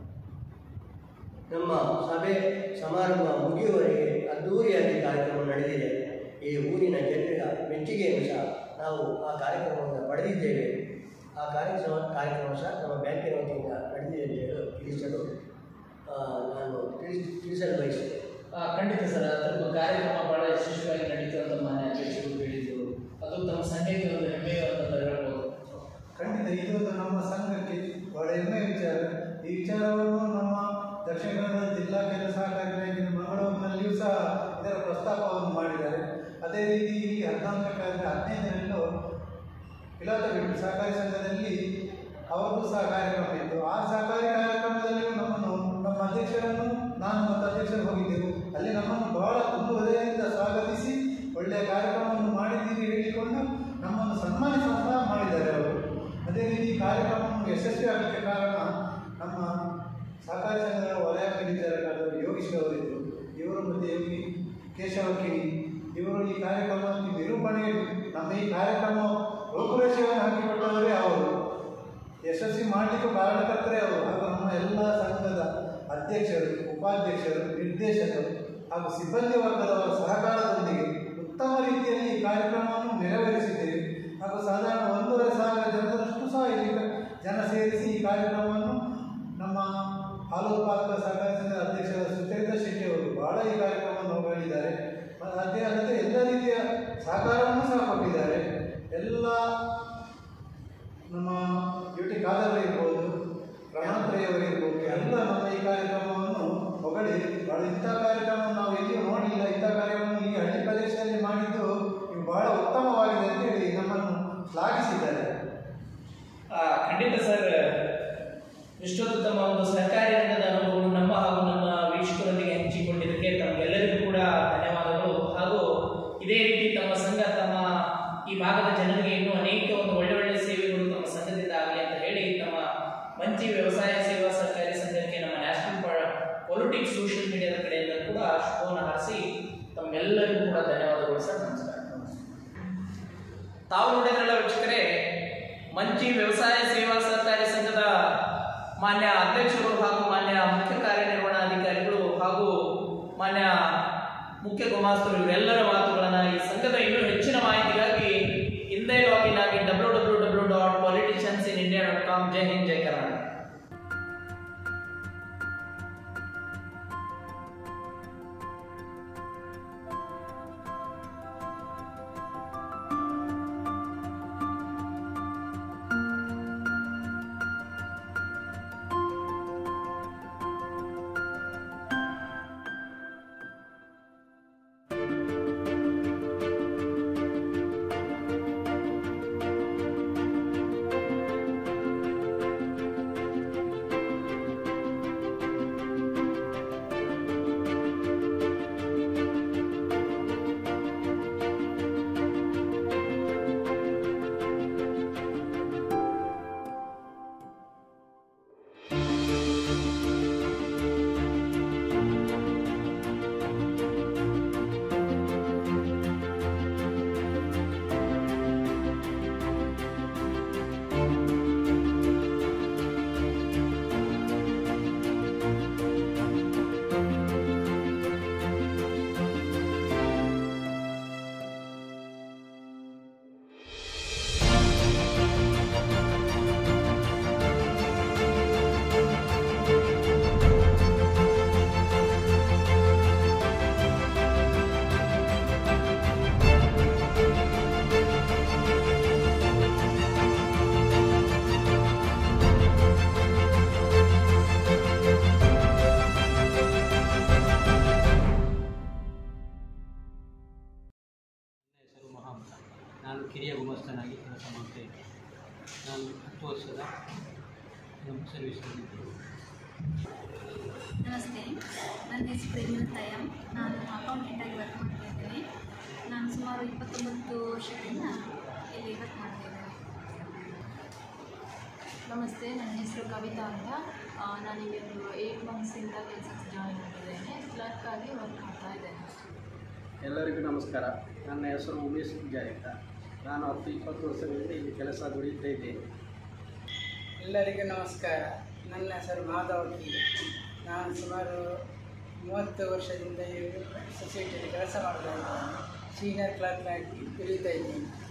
ನಮ್ಮ ಸಭೆ ಸಮಾರಂಭ ಮುಗಿಯುವವರೆಗೆ ಅದ್ಧೂರಿಯಾಗಿ ಕಾರ್ಯಕ್ರಮ ನಡೆದಿದೆ ಈ ಊರಿನ ಜನರ ಮೆಚ್ಚುಗೆಯನ್ನು ಸಹ ನಾವು ಆ ಕಾರ್ಯಕ್ರಮವನ್ನು ಪಡೆದಿದ್ದೇವೆ ಆ ಕಾರ್ಯಕ್ರಮ ಕಾರ್ಯಕ್ರಮ ಸಹ ನಮ್ಮ ಬ್ಯಾಂಕಿನ ವತಿಯಿಂದ ನಡೆದಿದೆ ಅಂತ ಹೇಳಿ ತಿಳಿಸಲು ಆ, ನಾನು ತಿಳಿಸ್ ತಿಳಿಸಲು ಬಯಸ್ತೇನೆ ಆ, ಖಂಡಿತ ಸರ್ ಅದ್ರ ಕಾರ್ಯಕ್ರಮ ಬಹಳ ಯಶಸ್ವಿಯಾಗಿ ನಡೀತು ಅಂತ ಮಾನ್ಯ ಅಧ್ಯಕ್ಷರು ಹೇಳಿದ್ರು ಅದು ತಮ್ಮ ಸಂಘಕ್ಕೆ ಒಂದು ಹೆಮ್ಮೆಯ ಅಂತ ಹೇಳ್ಬೋದು ಖಂಡಿತ ಇದೊಂದು ನಮ್ಮ ಸಂಘಕ್ಕೆ ಬಹಳ ಹೆಮ್ಮೆಯ ವಿಚಾರ ಈ ವಿಚಾರವನ್ನು ನಮ್ಮ ದಕ್ಷಿಣ ಕನ್ನಡ ಜಿಲ್ಲಾ ಕೇಂದ್ರ ಸಹಕಾರಿ ಬ್ಯಾಂಕಿನ ಮಂಗಳೂರಿನಲ್ಲಿಯೂ ಸಹ ಇದರ ಪ್ರಸ್ತಾಪವನ್ನು ಮಾಡಿದ್ದಾರೆ ಅದೇ ರೀತಿ ಇಲ್ಲಿ ಹದಿನಾಲ್ಕಕ್ಕೆ ಹದಿನೈದರಲ್ಲೂ ಇಲಾಖೆ ಸಹಕಾರಿ ಸಂಘದಲ್ಲಿ ಅವರದ್ದು ಸಹ ಕಾರ್ಯಕ್ರಮ ಇತ್ತು ಆ ಸಹಕಾರಿ ಕಾರ್ಯಕ್ರಮದಲ್ಲಿಯೂ ನಮ್ಮನ್ನು ನಮ್ಮ ಅಧ್ಯಕ್ಷರನ್ನು ನಾನು ಮತ್ತು ಅಧ್ಯಕ್ಷರು ಹೋಗಿದ್ದೆವು ಅಲ್ಲಿ ನಮ್ಮನ್ನು ಬಹಳ ತುಂಬ ಹೃದಯದಿಂದ ಸ್ವಾಗತಿಸಿ ಒಳ್ಳೆಯ ಕಾರ್ಯಕ್ರಮವನ್ನು ಮಾಡಿದ್ದೀರಿ ಹೇಳಿಕೊಂಡು ನಮ್ಮನ್ನು ಸನ್ಮಾನಿಸುವ ಸಹ ಮಾಡಿದ್ದಾರೆ ಅವರು ಅದೇ ರೀತಿ ಕಾರ್ಯಕ್ರಮವನ್ನು ಯಶಸ್ವಿ ಆಗಲಿಕ್ಕೆ ಕಾರಣ ನಮ್ಮ ಸಹಕಾರಿ ಸಂಘದ ವಲಯ ವಿಚಾರಕಾರರು ಯೋಗೀಶ್ ಅವರಿದ್ದರು ಇವರು ಮತ್ತು ಯೋಗಿ ಕೇಶವ ಕಿಣಿ ಇವರು ಈ ಕಾರ್ಯಕ್ರಮಕ್ಕೆ ನಿರೂಪಣೆ ನಮ್ಮ ಈ ಕಾರ್ಯಕ್ರಮ ರೂಪುರೇಷೆಯನ್ನು ಹಾಕಿಕೊಟ್ಟವರೇ ಅವರು ಯಶಸ್ವಿ ಮಾಡಲಿಕ್ಕೂ ಕಾರಣಕರ್ತರೇ ಅವರು ಹಾಗೂ ನಮ್ಮ ಎಲ್ಲ ಸಂಘದ ಅಧ್ಯಕ್ಷರು ಉಪಾಧ್ಯಕ್ಷರು ನಿರ್ದೇಶಕರು ಹಾಗೂ ಸಿಬ್ಬಂದಿ ವರ್ಗದವರ ಸಹಕಾರದೊಂದಿಗೆ ಉತ್ತಮ ರೀತಿಯಲ್ಲಿ ಈ ಕಾರ್ಯಕ್ರಮವನ್ನು ನೆರವೇರಿಸಿದ್ದೇವೆ ಹಾಗೂ ಸಾಧಾರಣ ಒಂದೂವರೆ ಸಾವಿರ ಜನರಷ್ಟು ಸಹ ಇಲ್ಲಿ ಜನ ಸೇರಿಸಿ ಈ ಕಾರ್ಯಕ್ರಮವನ್ನು ನಮ್ಮ ಹಾಲು ಉತ್ಪಾದಕ ಸಹಕಾರಿ ಸಂಘದ ಅಧ್ಯಕ್ಷರಾದ ಸುಚರಿತಾ ಶೆಟ್ಟಿ ಅವರು ಬಹಳ ಈ ಕಾರ್ಯಕ್ರಮವನ್ನು ಹೊಗಳಿದ್ದಾರೆ ಮ- ಅದೇ ಅಲ್ಲದೆ ಎಲ್ಲ ರೀತಿಯ ಸಹಕಾರವನ್ನು ಸಹ ಕೊಟ್ಟಿದ್ದಾರೆ ಎಲ್ಲ ನಮ್ಮ ಯು ಟಿ ಖಾದರ್ ಇರ್ಬೋದು ರಮಣತ್ರಯವರು ಇರ್ಬೋದು ಎಲ್ಲ ನಮ್ಮ ಈ ಕಾರ್ಯಕ್ರಮವನ್ನು ಹೊಗಳಿ ಬಹಳ ಇಂಥ ಕಾರ್ಯಕ್ರಮ ನಾವು ಎಲ್ಲಿಯೂ ನೋಡಿಲ್ಲ ಇಂಥ ಕಾರ್ಯಕ್ರಮ ಈ ಹಳ್ಳಿ ಪ್ರದೇಶದಲ್ಲಿ ಮಾಡಿದ್ದು ಇವು ಬಹಳ ಉತ್ತಮವಾಗಿದೆ ಅಂತೇಳಿ ನಮ್ಮನ್ನು ಶ್ಲಾಘಿಸಿದ್ದಾರೆ ಆ, ಖಂಡಿತ ಸರ್ ಇಷ್ಟೊತ್ತು ತಮ್ಮ ಒಂದು ಸಹಕಾರಿ ರಂಗದ ಅನುಭವಗಳು ನಮ್ಮ ಹಾಗೂ ನಮ್ಮ ವೀಕ್ಷಕರೊಂದಿಗೆ ಹಂಚಿಕೊಂಡಿದ್ದಕ್ಕೆ ತಮಗೆಲ್ಲರಿಗೂ ಕೂಡ ಧನ್ಯವಾದಗಳು ಹಾಗೂ ಇದೇ ರೀತಿ ತಮ್ಮ ಸಂಘ ತಮ್ಮ ಈ ಭಾಗದ ಜನರಿಗೆ ಇನ್ನೂ ಅನೇಕ ಒಂದು ಒಳ್ಳೆ ಒಳ್ಳೆ ಸೇವೆಗಳು ತಮ್ಮ ಸಂಘದಿಂದ ಆಗಲಿ ಅಂತ ಹೇಳಿ ತಮ್ಮ ಮಂಚಿ ವ್ಯವಸಾಯ ಸೇವಾ ಸಹಕಾರಿ ಸಂಘಕ್ಕೆ ನಮ್ಮ ನ್ಯಾಷನಲ್ ಪೊಲಿಟಿಕ್ಸ್ ಸೋಷಿಯಲ್ ಮೀಡಿಯಾದ ಕಡೆಯಿಂದ ಕೂಡ ಶುಭವನ್ನು ಹಾರಿಸಿ ತಮ್ಮೆಲ್ಲರಿಗೂ ಕೂಡ ಧನ್ಯವಾದಗಳು ಸರ್ ನಮಸ್ಕಾರ ತಾವು ನೋಡಿದ್ರಲ್ಲ ವೀಕ್ಷಕರೇ ಮಂಚಿ ವ್ಯವಸಾಯ ಸೇವಾ ಸಹಕಾರಿ ಸಂಘದ ಮಾನ್ಯ ಅಧ್ಯಕ್ಷರು ಹಾಗೂ ಮಾನ್ಯ ಮುಖ್ಯ ಕಾರ್ಯನಿರ್ವಹಣಾಧಿಕಾರಿಗಳು ಹಾಗೂ ಮಾನ್ಯ ಮುಖ್ಯ ಗುಮಾಸ್ತರು ಇವರೆಲ್ಲರ ಮಾತುಗಳನ್ನ ಈ ಸಂಘದ ಇನ್ನೂ ಹೆಚ್ಚಿನ ಮಾಹಿತಿಗಾಗಿ ಹಿಂದೆ ಲಾಗಿನ್ ಆಗಿ W W W dot politicians in India dot com Jai Hind Jai Karnataka ಗುಮಾಸ್ತನಾಗಿ ಕೆಲಸ ಮಾಡ್ತಾ ಇದ್ದೆ ನಾನು ಹತ್ತು ವರ್ಷದ ನಮ್ಮ ಸರ್ವಿಸ್ನಲ್ಲಿದ್ದೆ ನಮಸ್ತೆ ನನ್ನ ಹೆಸರು ಪ್ರೇಮಲತಾಯ ನಾನು ಅಕೌಂಟೆಂಟಾಗಿ ವರ್ಕ್ ಮಾಡ್ತಾ ಇದ್ದೀನಿ ನಾನು ಸುಮಾರು ಇಪ್ಪತ್ತೊಂಬತ್ತು ವರ್ಷಗಳಿಂದ ಇಲ್ಲಿ ವರ್ಕ್ ಮಾಡ್ತಾ ಇದ್ದೇನೆ ನಮಸ್ತೆ ನನ್ನ ಹೆಸರು ಕವಿತಾ ಅಂತ ಆ, ನಾನಿಲ್ಲಿ ಒಂದು ಏಟ್ ಮಂತ್ಸಿಂದ ಕೆಲಸಕ್ಕೆ ಜಾಯಿನ್ ಆಗಿದ್ದೇನೆ ಕ್ಲರ್ಕ್ ಆಗಿ ವರ್ಕ್ ಮಾಡ್ತಾ ಇದ್ದೇನೆ ಎಲ್ಲರಿಗೂ ನಮಸ್ಕಾರ ನನ್ನ ಹೆಸರು ಉಮೇಶ್ ಪೂಜಾರಿ ಅಂತ ನಾನು ಹತ್ತು ಇಪ್ಪತ್ತು ವರ್ಷಗಳಿಂದ ಇಲ್ಲಿ ಕೆಲಸ ದುಡಿಯುತ್ತಾ ಇದ್ದೇನೆ ಎಲ್ಲರಿಗೂ ನಮಸ್ಕಾರ ನನ್ನ ಹೆಸರು ಮಾಧವ್ ಕಿ ನಾನು ಸುಮಾರು ಮೂವತ್ತು ವರ್ಷದಿಂದ ಈ ಸೊಸೈಟಿಯಲ್ಲಿ ಕೆಲಸ ಮಾಡ್ತಾ ಇದ್ದೇನೆ ಸೀನಿಯರ್ ಕ್ಲರ್ಕ್ ಆಗಿ ದುಡಿತಾ ಇದ್ದೀನಿ